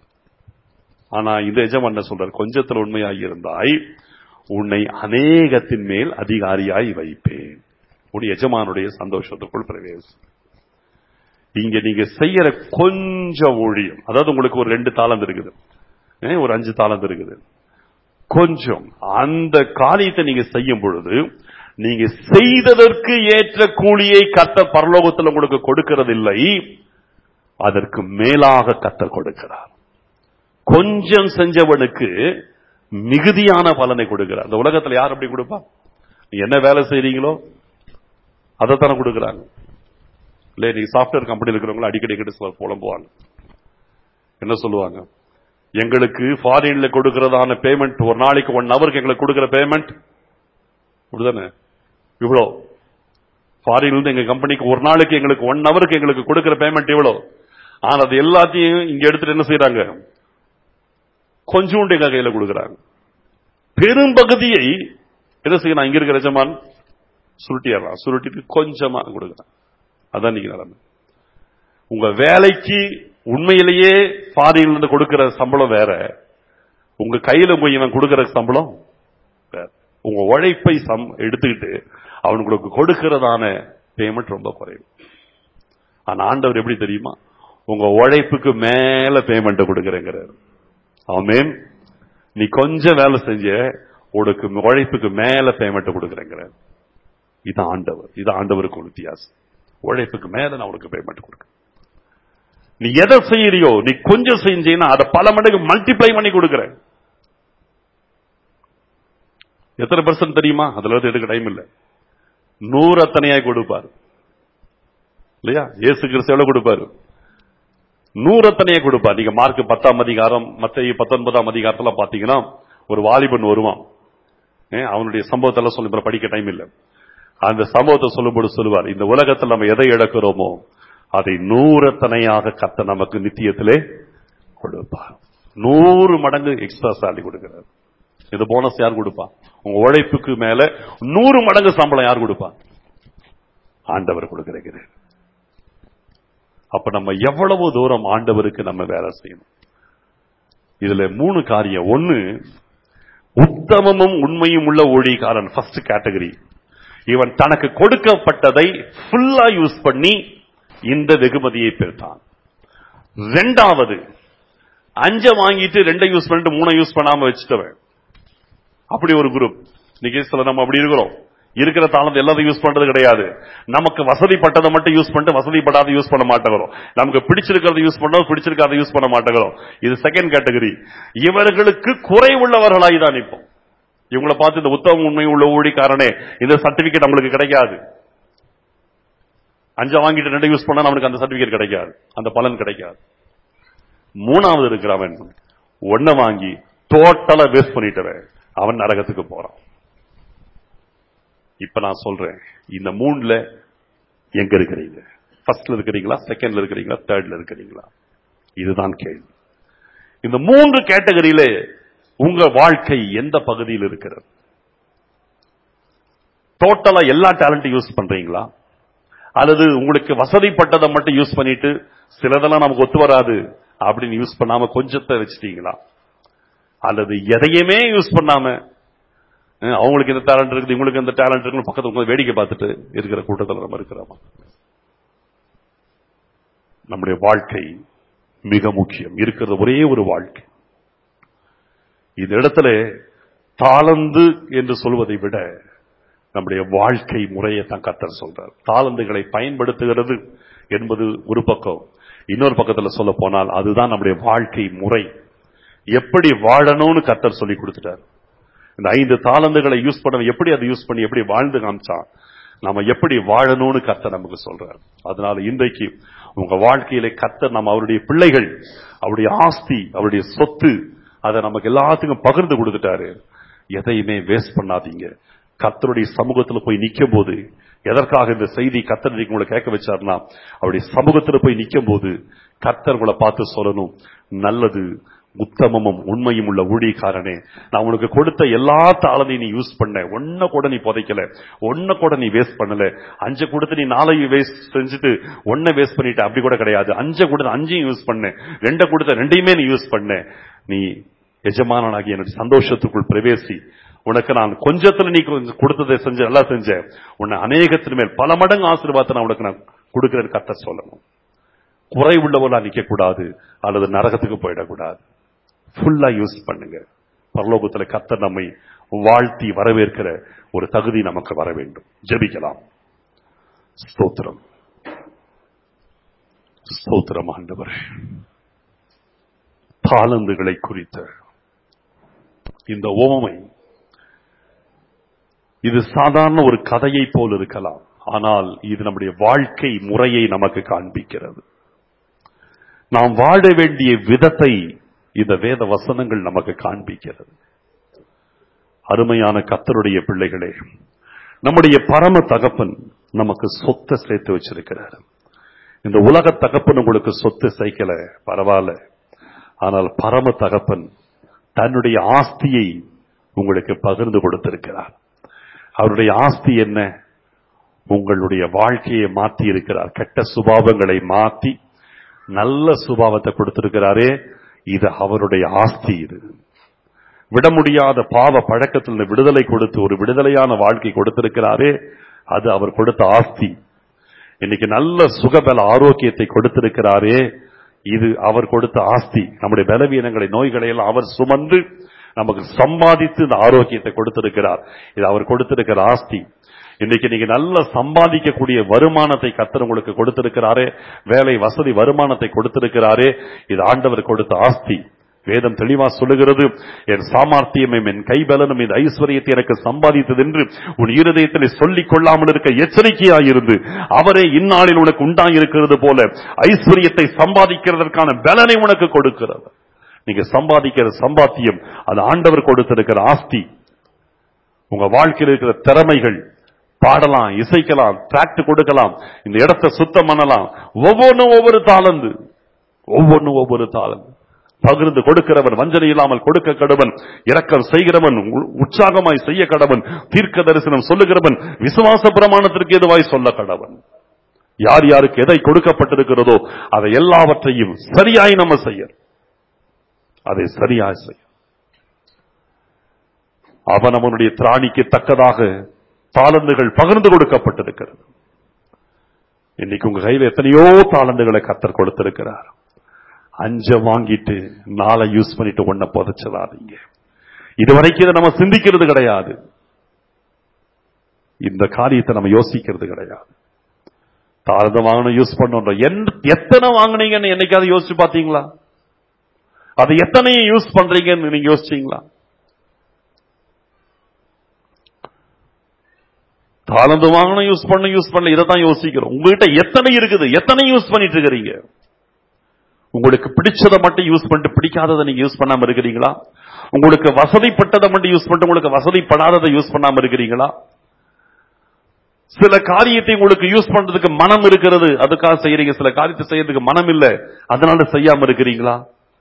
ஆனா இந்த எஜமான் என்ன சொல்றார் கொஞ்சத்துல உண்மையாய் இருந்தாய் உன்னை அநேகத்தின் மேல் அதிகாரியாய் வைப்பேன் உன் எஜமானுடைய சந்தோஷத்துக்குள் பிரவேசம் இங்க நீங்க செய்யற கொஞ்சம் ஊழியம் அதாவது உங்களுக்கு ஒரு ரெண்டு தாளந்து இருக்குது ஏ, ஒரு அஞ்சு தாளந்து இருக்குது கொஞ்சம் அந்த காரியத்தை நீங்க செய்யும் பொழுது நீங்க செய்ததற்கு ஏற்ற கூலியை கத்த பரலோகத்தில் உங்களுக்கு கொடுக்கிறதில்லை அதற்கு மேலாக கத்த கொடுக்கிறார் கொஞ்சம் செஞ்சவனுக்கு மிகுதியான பலனை கொடுக்கிறார் இந்த உலகத்துல யார் அப்படி கொடுப்பா நீங்க என்ன வேலை செய்றீங்களோ அதைத்தானே கொடுக்குறாங்க இல்ல நீங்க சாஃப்ட்வேர் கம்பெனியில் இருக்கிறவங்க அடிக்கடி அடிக்கடி சிலர் புலம்புவாங்க என்ன சொல்லுவாங்க எங்களுக்கு ஃபாரின்ல கொடுக்கிறதான பேமெண்ட் ஒரு நாளைக்கு ஒன் ஹவருக்கு எங்களுக்கு கொடுக்கிற பேமெண்ட் அப்படிதானே இவ்வளோ ஃபாரின்ல இருந்து எங்க கம்பெனிக்கு ஒரு நாளைக்கு எங்களுக்கு ஒன் ஹவருக்கு எங்களுக்கு கொடுக்கிற பேமெண்ட் இவ்வளோ ஆனா அது எல்லாத்தையும் இங்க எடுத்துட்டு என்ன செய்யறாங்க கொஞ்சோண்டு எங்க கையில கொடுக்கறாங்க பெரும்பகுதியை என்ன செய்யணும் இங்க இருக்கிற எஜமான் சுருட்டிடலாம் சுருட்டிட்டு கொஞ்சமா கொடுக்கறான் அதான் நீங்க நடந்து உங்க வேலைக்கு உண்மையிலேயே ஃபாரின்ல இருந்து கொடுக்கிற சம்பளம் வேற உங்க கையில போய் இவன் கொடுக்கிற சம்பளம் வேற உங்க உழைப்பை சம் எடுத்துக்கிட்டு அவனுக்கு கொடுக்கிறதான பேமெண்ட் ரொம்ப குறைவு ஆனா ஆண்டவர் எப்படி தெரியுமா உங்க உழைப்புக்கு மேல பேமெண்ட் கொடுக்கறேங்கிறார் ஆமென் நீ கொஞ்சம் வேலை செஞ்ச உனக்கு உழைப்புக்கு மேல பேமெண்ட் கொடுக்கறேங்கிறார் இது ஆண்டவர் இது ஆண்டவருக்கு ஒரு வித்தியாசம் உழைப்புக்கு மேல நான் உனக்கு பேமெண்ட் கொடுக்க நீ எதை செய்யறியோ நீ கொஞ்சம் செஞ்சீங்கன்னா அதை பல மடங்கு மல்டிப்ளை பண்ணி கொடுக்கிற எத்தனை பர்சன்ட் தெரியுமா அதுல இருந்து எடுக்க டைம் இல்ல நூறு அத்தனையாய் கொடுப்பார் இல்லையா இயேசு கிறிஸ்து எவ்வளவு கொடுப்பாரு நூறத்தனையே கொடுப்பார் நீங்க மார்க் பத்தாம் அதிகாரம் மத்திய பத்தொன்பதாம் அதிகாரத்துல பாத்தீங்கன்னா ஒரு வாலிபன் வருவான் ஏ, அவனுடைய சம்பவத்தெல்லாம் சொல்லி இப்ப படிக்க டைம் இல்ல அந்த சம்பவத்தை சொல்லும்போது சொல்லுவார் இந்த உலகத்தில் நம்ம எதை இழக்கிறோமோ அதை நூறத்தனையாக கத்த நமக்கு நித்தியத்திலே கொடுப்பார் நூறு மடங்கு எக்ஸ்ட்ரா சாலரி கொடுக்கிறார் இது போனஸ் யார் கொடுப்பா உங்க உழைப்புக்கு மேல நூறு மடங்கு சம்பளம் யார் கொடுப்பா ஆண்டவர் கொடுக்கிறார் அப்ப நம்ம எவ்வளவு தூரம் ஆண்டவருக்கு நம்ம வேலை செய்யணும் இதுல மூணு காரியம் ஒன்னு உத்தமமும் உண்மையும் உள்ள ஊழியக்காரன் ஃபர்ஸ்ட் கேட்டகரி இவன் தனக்கு கொடுக்கப்பட்டதை ஃபுல்லா யூஸ் பண்ணி இந்த வெகுமதியை பெற்றான் ரெண்டாவது அஞ்ச வாங்கிட்டு ரெண்டை யூஸ் பண்ணிட்டு மூணை யூஸ் பண்ணாம வச்சுட்டவன் அப்படி ஒரு குரூப் இன்னைக்கு சில நம்ம அப்படி இருக்கிறோம் இருக்கிற தாளத்தை எல்லாத்தையும் யூஸ் பண்றது கிடையாது நமக்கு வசதிப்பட்டதை மட்டும் யூஸ் பண்ணிட்டு வசதிப்படாத யூஸ் பண்ண மாட்டேங்கிறோம் நமக்கு பிடிச்சிருக்கிறத யூஸ் பண்ணோம் பிடிச்சிருக்காத யூஸ் பண்ண மாட்டேங்கிறோம் இது செகண்ட் கேட்டகரி இவர்களுக்கு குறைவுள்ளவர்களாய் தான் நிற்போம் இவங்களை பார்த்து இந்த உத்தம உண்மை உள்ள ஊழிக்காரனே இந்த சர்டிபிகேட் நம்மளுக்கு கிடைக்காது அஞ்ச வாங்கிட்டு ரெண்டு யூஸ் பண்ணா நம்மளுக்கு அந்த சர்டிபிகேட் கிடைக்காது அந்த பலன் கிடைக்காது மூணாவது இருக்கிறவன் ஒன்ன வாங்கி டோட்டலா வேஸ்ட் பண்ணிட்டவன் அவன் நரகத்துக்கு போறான் இப்ப நான் சொல்றேன் இந்த மூணுல எங்க இருக்கிறீங்க ஃபர்ஸ்ட்ல இருக்கிறீங்களா செகண்ட்ல இருக்கிறீங்களா தேர்ட்ல இருக்கிறீங்களா இதுதான் கேள்வி இந்த மூன்று கேட்டகரியில உங்க வாழ்க்கை எந்த பகுதியில் இருக்கிறது டோட்டலா எல்லா டேலண்ட்டும் யூஸ் பண்றீங்களா அல்லது உங்களுக்கு வசதிப்பட்டதை மட்டும் யூஸ் பண்ணிட்டு சிலதெல்லாம் நமக்கு ஒத்து வராது அப்படின்னு யூஸ் பண்ணாம கொஞ்சத்தை வச்சுட்டீங்களா அல்லது எதையுமே யூஸ் பண்ணாம அஹ், அவங்களுக்கு இந்த டேலண்ட் இருக்குது இவங்களுக்கு இந்த டேலண்ட் இருக்குன்னு பக்கத்துல உட்கார்ந்து வேடிக்கை பார்த்துட்டு இருக்கிற கூட்டத்தில் நம்ம இருக்கிறோமா நம்முடைய வாழ்க்கை மிக முக்கியம் இருக்கிறது ஒரே ஒரு வாழ்க்கை இந்த இடத்துல தாளந்து என்று சொல்வதை விட நம்முடைய வாழ்க்கை முறையை தான் கத்தர் சொல்றார் தாளந்துகளை பயன்படுத்துகிறது என்பது ஒரு பக்கம் இன்னொரு பக்கத்துல சொல்ல போனால் அதுதான் நம்முடைய வாழ்க்கை முறை எப்படி வாழணும்னு கத்தர் சொல்லி கொடுத்துட்டார் இந்த ஐந்து தாளந்துகளை யூஸ் பண்ண எப்படி அதை யூஸ் பண்ணி எப்படி வாழ்ந்து காமிச்சான் நாம எப்படி வாழணும்னு கத்தர் நமக்கு சொல்றார் அதனால இன்றைக்கு உங்க வாழ்க்கையில கத்தர் நம்ம அவருடைய பிள்ளைகள் அவருடைய ஆஸ்தி அவருடைய சொத்து அதை நமக்கு எல்லாத்துக்கும் பகிர்ந்து கொடுத்துட்டாரு எதையுமே வேஸ்ட் பண்ணாதீங்க கத்தருடைய சமூகத்துல போய் நிக்கும் போது எதற்காக இந்த செய்தி கத்தர் இன்னைக்கு உங்களை கேட்க வச்சாருன்னா அவருடைய சமூகத்துல போய் நிக்கும் போது கத்தர் உங்களை பார்த்து சொல்லணும் நல்லது உத்தமமும் உண்மையும் உள்ள ஊழியக்காரனே நான் உனக்கு கொடுத்த எல்லா தாளனையும் நீ யூஸ் பண்ண ஒன்ன கூட நீ புதைக்கல ஒன்ன கூட நீ வேஸ்ட் பண்ணல அஞ்சு கொடுத்து நீ நாளையும் வேஸ்ட் செஞ்சுட்டு ஒன்ன வேஸ்ட் பண்ணிட்ட அப்படி கூட கிடையாது அஞ்சை கொடுத்து அஞ்சையும் யூஸ் பண்ண ரெண்டை கொடுத்த ரெண்டையுமே நீ யூஸ் பண்ண நீ எஜமானனாகி என்னுடைய சந்தோஷத்துக்குள் பிரவேசி உனக்கு நான் கொஞ்சத்துல நீ கொஞ்சம் கொடுத்ததை செஞ்ச நல்லா செஞ்ச உன்னை அநேகத்தின் மேல் பல மடங்கு ஆசீர்வாதத்தை நான் உனக்கு நான் கொடுக்கிறேன் கத்த சொல்லணும் குறை உள்ளவளா நிக்க கூடாது அல்லது நரகத்துக்கு போயிடக்கூடாது ஃபுல்லா யூஸ் பண்ணுங்க பரலோகத்துல கத்தர் நம்மை வாழ்த்தி வரவேற்கிற ஒரு தகுதி நமக்கு வர வேண்டும் ஜெபிக்கலாம் ஸ்தோத்திரம் ஸ்தோத்திரம் ஆண்டவரே தாளந்துகளை குறித்த இந்த ஓமை இது சாதாரண ஒரு கதையை போல் இருக்கலாம் ஆனால் இது நம்முடைய வாழ்க்கை முறையை நமக்கு காண்பிக்கிறது நாம் வாழ வேண்டிய விதத்தை இந்த வேத வசனங்கள் நமக்கு காண்பிக்கிறது அருமையான கத்தருடைய பிள்ளைகளே நம்முடைய பரம தகப்பன் நமக்கு சொத்தை சேர்த்து வச்சிருக்கிறார் இந்த உலக தகப்பன் உங்களுக்கு சொத்து சேர்க்கல பரவாயில்ல ஆனால் பரம தகப்பன் தன்னுடைய ஆஸ்தியை உங்களுக்கு பகிர்ந்து கொடுத்திருக்கிறார் அவருடைய ஆஸ்தி என்ன உங்களுடைய வாழ்க்கையை மாற்றி இருக்கிறார் கெட்ட சுபாவங்களை மாற்றி நல்ல சுபாவத்தை கொடுத்திருக்கிறாரே இது அவருடைய ஆஸ்தி இது விட முடியாத பாவ பழக்கத்தில் விடுதலை கொடுத்து ஒரு விடுதலையான வாழ்க்கை கொடுத்திருக்கிறாரே அது அவர் கொடுத்த ஆஸ்தி இன்னைக்கு நல்ல சுகபல ஆரோக்கியத்தை கொடுத்திருக்கிறாரே இது அவர் கொடுத்த ஆஸ்தி நம்முடைய பலவீனங்களை நோய்களை எல்லாம் அவர் சுமந்து நமக்கு சம்பாதித்து இந்த ஆரோக்கியத்தை கொடுத்திருக்கிறார் இது அவர் கொடுத்திருக்கிற ஆஸ்தி இன்னைக்கு நீங்க நல்ல சம்பாதிக்கக்கூடிய வருமானத்தை கத்தர் உங்களுக்கு கொடுத்திருக்கிறாரே வேலை வசதி வருமானத்தை கொடுத்திருக்கிறாரே இது ஆண்டவர் கொடுத்த ஆஸ்தி வேதம் தெளிவா சொல்லுகிறது என் சாமர்த்தியமும் என் கைபலனும் இந்த ஐஸ்வர்யத்தை எனக்கு சம்பாதித்தது என்று உன் இருதயத்தில் சொல்லிக் கொள்ளாமல் இருக்க எச்சரிக்கையாயிருந்து அவரே இந்நாளில் உனக்கு உண்டாயிருக்கிறது போல ஐஸ்வர்யத்தை சம்பாதிக்கிறதற்கான பலனை உனக்கு கொடுக்கிறது நீங்க சம்பாதிக்கிற சம்பாத்தியம் அது ஆண்டவர் கொடுத்திருக்கிற ஆஸ்தி உங்க வாழ்க்கையில் இருக்கிற திறமைகள் பாடலாம் இசைக்கலாம் டிராக்ட் கொடுக்கலாம் இந்த இடத்தை சுத்தம் பண்ணலாம் ஒவ்வொன்றும் ஒவ்வொரு தாளந்து ஒவ்வொன்றும் ஒவ்வொரு தாளந்து பகிர்ந்து கொடுக்கிறவன் வஞ்சனை இல்லாமல் கொடுக்க கடவன் இரக்கம் செய்கிறவன் உ- உற்சாகமாய் செய்ய கடவன் தீர்க்க தரிசனம் சொல்லுகிறவன் விசுவாச பிரமாணத்திற்கு எதுவாய் சொல்ல கடவன் யார் யாருக்கு எதை கொடுக்கப்பட்டிருக்கிறதோ அதை எல்லாவற்றையும் சரியாய் நம்ம செய்ய அதை சரியாய் செய்ய அவன் அவனுடைய திராணிக்கு தக்கதாக தாளந்துகள் பகிர்ந்து கொடுக்கப்பட்டிருக்கிறது இன்னைக்கு உங்க கையில எத்தனையோ தாளந்துகளை கத்தர் கொடுத்திருக்கிறார் அஞ்ச வாங்கிட்டு நாளை யூஸ் பண்ணிட்டு ஒன்ன புதைச்சதாதீங்க இதுவரைக்கும் இதை நம்ம சிந்திக்கிறது கிடையாது இந்த காரியத்தை நம்ம யோசிக்கிறது கிடையாது தாழ்ந்த வாங்கணும் யூஸ் பண்ணோம் எத்தனை வாங்குனீங்கன்னு என்னைக்காவது யோசிச்சு பாத்தீங்களா அதை எத்தனை யூஸ் பண்றீங்கன்னு நீங்க யோசிச்சீங்களா தாளந்து வாங்கணும் யூஸ் பண்ண யூஸ் பண்ணல இதை தான் யோசிக்கிறோம் உங்ககிட்ட எத்தனை இருக்குது எத்தனை யூஸ் பண்ணிட்டு இருக்கிறீங்க உங்களுக்கு பிடிச்சதை மட்டும் யூஸ் பண்ணிட்டு பிடிக்காததை நீங்க யூஸ் பண்ணாம இருக்கிறீங்களா உங்களுக்கு வசதிப்பட்டதை மட்டும் யூஸ் பண்ணிட்டு உங்களுக்கு வசதிப்படாததை யூஸ் பண்ணாம இருக்கிறீங்களா சில காரியத்தை உங்களுக்கு யூஸ் பண்றதுக்கு மனம் இருக்கிறது அதுக்காக செய்யறீங்க சில காரியத்தை செய்யறதுக்கு மனம் இல்ல அதனால செய்யாம இருக்கிறீங்களா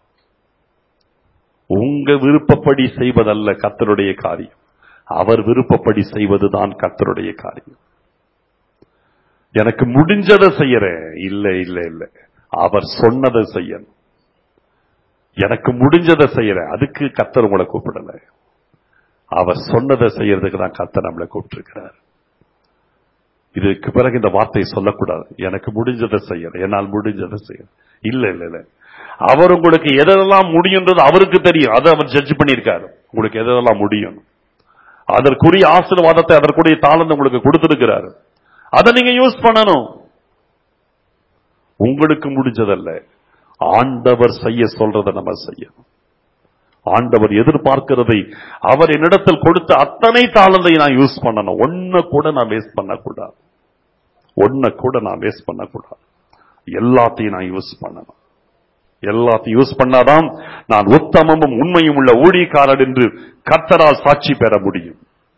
உங்க விருப்பப்படி செய்வதல்ல கத்தருடைய காரியம் அவர் விருப்பப்படி செய்வதுதான் கத்தருடைய காரியம் எனக்கு முடிஞ்சதை செய்யறேன் இல்ல இல்ல இல்ல அவர் சொன்னதை செய்யணும் எனக்கு முடிஞ்சதை செய்யறேன் அதுக்கு கத்தர் உங்களை கூப்பிடல அவர் சொன்னதை செய்யறதுக்கு தான் கத்தர் நம்மளை கூப்பிட்டிருக்கிறார் இதுக்கு பிறகு இந்த வார்த்தையை சொல்லக்கூடாது எனக்கு முடிஞ்சதை செய்யறேன் என்னால் முடிஞ்சதை செய்யறேன் இல்ல இல்ல இல்ல அவர் உங்களுக்கு எதெல்லாம் முடியுன்றது அவருக்கு தெரியும் அதை அவர் ஜட்ஜ் பண்ணியிருக்காரு உங்களுக்கு எதெல்லாம் முடியும் அதற்குரிய ஆசீர்வாதத்தை அதற்குரிய தாளந்து உங்களுக்கு கொடுத்திருக்கிறாரு அதை நீங்க யூஸ் பண்ணணும் உங்களுக்கு முடிஞ்சதல்ல ஆண்டவர் செய்ய சொல்றதை நம்ம செய்யணும் ஆண்டவர் எதிர்பார்க்கிறதை அவர் என்னிடத்தில் கொடுத்த அத்தனை தாளந்தை நான் யூஸ் பண்ணணும் ஒன்ன கூட நான் வேஸ்ட் பண்ணக்கூடாது ஒன்ன கூட நான் வேஸ்ட் பண்ணக்கூடாது எல்லாத்தையும் நான் யூஸ் பண்ணணும் எல்லாத்தையும் யூஸ் பண்ணாதான் நான் உத்தமமும் உண்மையும் உள்ள ஊழியக்காரர் என்று கர்த்தரால் சாட்சி பெற முடியும்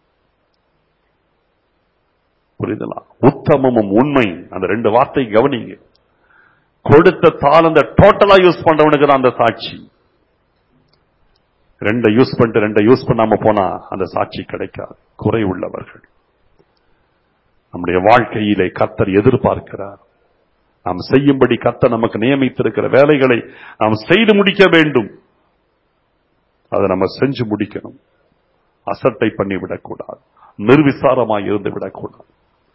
புரியுதலா உத்தமமும் உண்மை அந்த ரெண்டு வார்த்தை கவனிங்க கொடுத்த தாளந்த டோட்டலா யூஸ் பண்றவனுக்கு தான் அந்த சாட்சி ரெண்டை யூஸ் பண்ணிட்டு ரெண்டை யூஸ் பண்ணாம போனா அந்த சாட்சி கிடைக்காது குறை உள்ளவர்கள் நம்முடைய வாழ்க்கையிலே கத்தர் எதிர்பார்க்கிறார் நாம் செய்யும்படி கத்தர் நமக்கு நியமித்திருக்கிற வேலைகளை நாம் செய்து முடிக்க வேண்டும் அதை நம்ம செஞ்சு முடிக்கணும் அசட்டை பண்ணி விடக்கூடாது நிர்விசாரமாய் இருந்து விடக்கூடாது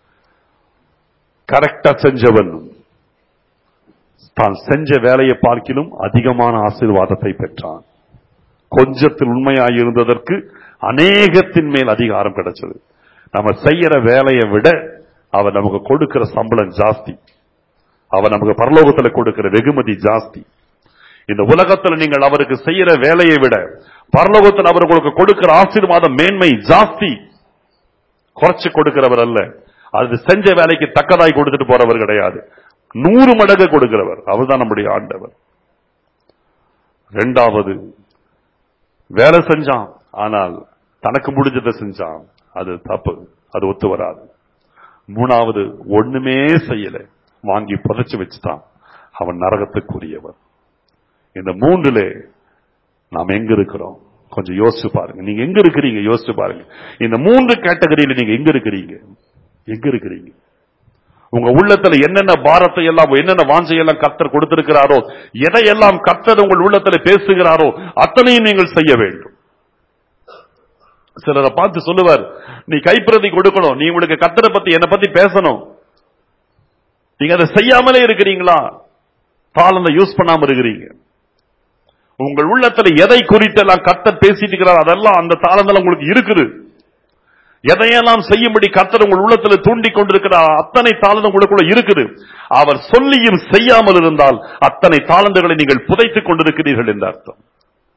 கரெக்டா செஞ்சவன் தான் செஞ்ச வேலையை பார்க்கிலும் அதிகமான ஆசீர்வாதத்தை பெற்றான் கொஞ்சத்தில் உண்மையாய் இருந்ததற்கு அநேகத்தின் மேல் அதிகாரம் கிடைச்சது நம்ம செய்யற வேலையை விட அவர் நமக்கு கொடுக்கிற சம்பளம் ஜாஸ்தி அவர் நமக்கு பரலோகத்தில் கொடுக்கிற வெகுமதி ஜாஸ்தி இந்த உலகத்தில் நீங்கள் அவருக்கு செய்யற வேலையை விட பரலோகத்தில் அவர் உங்களுக்கு கொடுக்கிற ஆசீர்வாதம் மேன்மை ஜாஸ்தி குறைச்சு கொடுக்கிறவர் அல்ல அது செஞ்ச வேலைக்கு தக்கதாய் கொடுத்துட்டு போறவர் கிடையாது நூறு மடங்கு கொடுக்கிறவர் அவர்தான் நம்முடைய ஆண்டவர் ரெண்டாவது வேலை செஞ்சான் ஆனால் தனக்கு முடிஞ்சதை செஞ்சான் அது தப்பு அது ஒத்து வராது மூணாவது ஒண்ணுமே செய்யல வாங்கி புதைச்சு வச்சுட்டான் அவன் நரகத்துக்குரியவன் இந்த மூன்றுல நாம் எங்க இருக்கிறோம் கொஞ்சம் யோசிச்சு பாருங்க நீங்க எங்க இருக்கிறீங்க யோசிச்சு பாருங்க இந்த மூன்று கேட்டகரியில நீங்க எங்க இருக்கிறீங்க எங்க இருக்கிறீங்க உங்க உள்ளத்துல என்னென்ன பாரத்தை எல்லாம் என்னென்ன வாஞ்சையெல்லாம் கர்த்தர் கொடுத்திருக்கிறாரோ எதையெல்லாம் கர்த்தர் உங்கள் உள்ளத்துல பேசுகிறாரோ அத்தனையும் நீங்கள் செய்ய வேண்டும் சிலரை பார்த்து சொல்லுவார் நீ கைப்பிரதி கொடுக்கணும் நீ உங்களுக்கு கர்த்தரை பத்தி என்னை பத்தி பேசணும் நீங்க அதை செய்யாமலே இருக்கிறீங்களா தாளந்த யூஸ் பண்ணாம இருக்கிறீங்க உங்கள் உள்ளத்துல எதை குறித்தெல்லாம் கர்த்தர் பேசிட்டு இருக்கிறார் அதெல்லாம் அந்த தாளந்தெல்லாம் உங்களுக்கு இருக்குது எதையெல்லாம் செய்யும்படி கர்த்தர் உங்கள் உள்ளத்தில் தூண்டி கொண்டிருக்கிறார் அத்தனை தாளந்து உங்களுக்குள்ள இருக்குது அவர் சொல்லியும் செய்யாமல் இருந்தால் அத்தனை தாளந்துகளை நீங்கள் புதைத்துக் கொண்டிருக்கிறீர்கள் என்று அர்த்தம்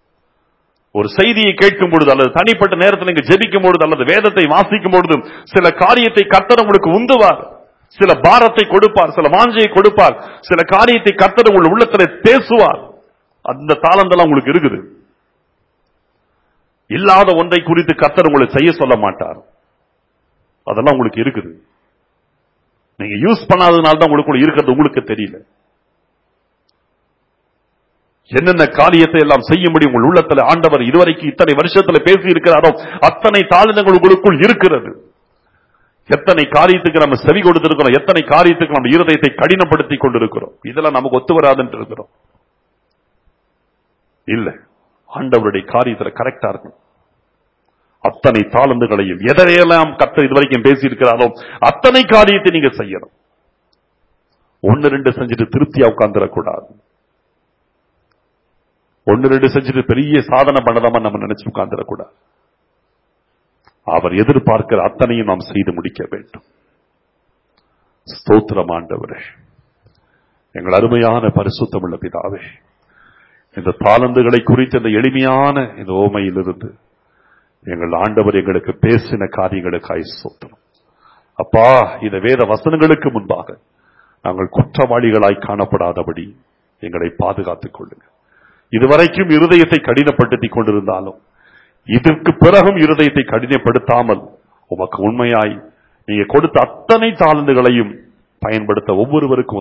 ஒரு செய்தியை கேட்கும் பொழுது அல்லது தனிப்பட்ட நேரத்தில் நீங்க ஜெபிக்கும் பொழுது அல்லது வேதத்தை வாசிக்கும் பொழுது சில காரியத்தை கர்த்தர் உங்களுக்கு உந்துவார் சில பாரத்தை கொடுப்பார் சில வாஞ்சையை கொடுப்பார் சில காரியத்தை கர்த்தர் உங்கள் உள்ளத்துல பேசுவார் அந்த தாளந்தெல்லாம் உங்களுக்கு இருக்குது இல்லாத ஒன்றை குறித்து கர்த்தர் உங்களை செய்ய சொல்ல மாட்டார் அதெல்லாம் உங்களுக்கு இருக்குது நீங்க யூஸ் பண்ணாததுனால தான் உங்களுக்குள்ள இருக்கிறது உங்களுக்கு தெரியல என்னென்ன காரியத்தை எல்லாம் செய்யும்படி உங்கள் உள்ளத்துல ஆண்டவர் இதுவரைக்கும் இத்தனை வருஷத்துல பேசி இருக்கிறாரோ அத்தனை தாளினங்கள் உங்களுக்குள் இருக்கிறது எத்தனை காரியத்துக்கு நம்ம செவி கொடுத்திருக்கிறோம் எத்தனை காரியத்துக்கு நம்ம இருதயத்தை கடினப்படுத்தி கொண்டிருக்கிறோம் இதெல்லாம் நமக்கு ஒத்து வராதுன்னு இருக்கிறோம் இல்ல ஆண்டவருடைய காரியத்துல கரெக்டா இருக்கும் அத்தனை தாளந்துகளையும் எதையெல்லாம் கத்த இதுவரைக்கும் பேசி இருக்கிறாரோ அத்தனை காரியத்தை நீங்க செய்யணும் ஒன்னு ரெண்டு செஞ்சுட்டு திருப்தியா உட்கார்ந்துடக்கூடாது ஒன்னு ரெண்டு செஞ்சுட்டு பெரிய சாதனை பண்ணலாமா நம்ம நினைச்சு உட்கார்ந்துடக்கூடாது அவர் எதிர்பார்க்கிற அத்தனையும் நாம் செய்து முடிக்க வேண்டும் ஸ்தோத்திரம் ஆண்டவரே எங்கள் அருமையான பரிசுத்தமுள்ள பிதாவே இந்த தாளந்துகளை குறித்த இந்த எளிமையான இந்த ஓமையிலிருந்து எங்கள் ஆண்டவர் எங்களுக்கு பேசின காரியங்களுக்காய் ஸ்தோத்திரம் அப்பா இந்த வேத வசனங்களுக்கு முன்பாக நாங்கள் குற்றவாளிகளாய் காணப்படாதபடி எங்களை பாதுகாத்துக் கொள்ளுங்க இதுவரைக்கும் இருதயத்தை கடினப்படுத்திக் கொண்டிருந்தாலும் இதற்கு பிறகும் இருதயத்தை கடினப்படுத்தாமல் உமக்கு உண்மையாய் நீங்க கொடுத்த அத்தனை தாளந்துகளையும் பயன்படுத்த ஒவ்வொருவருக்கும்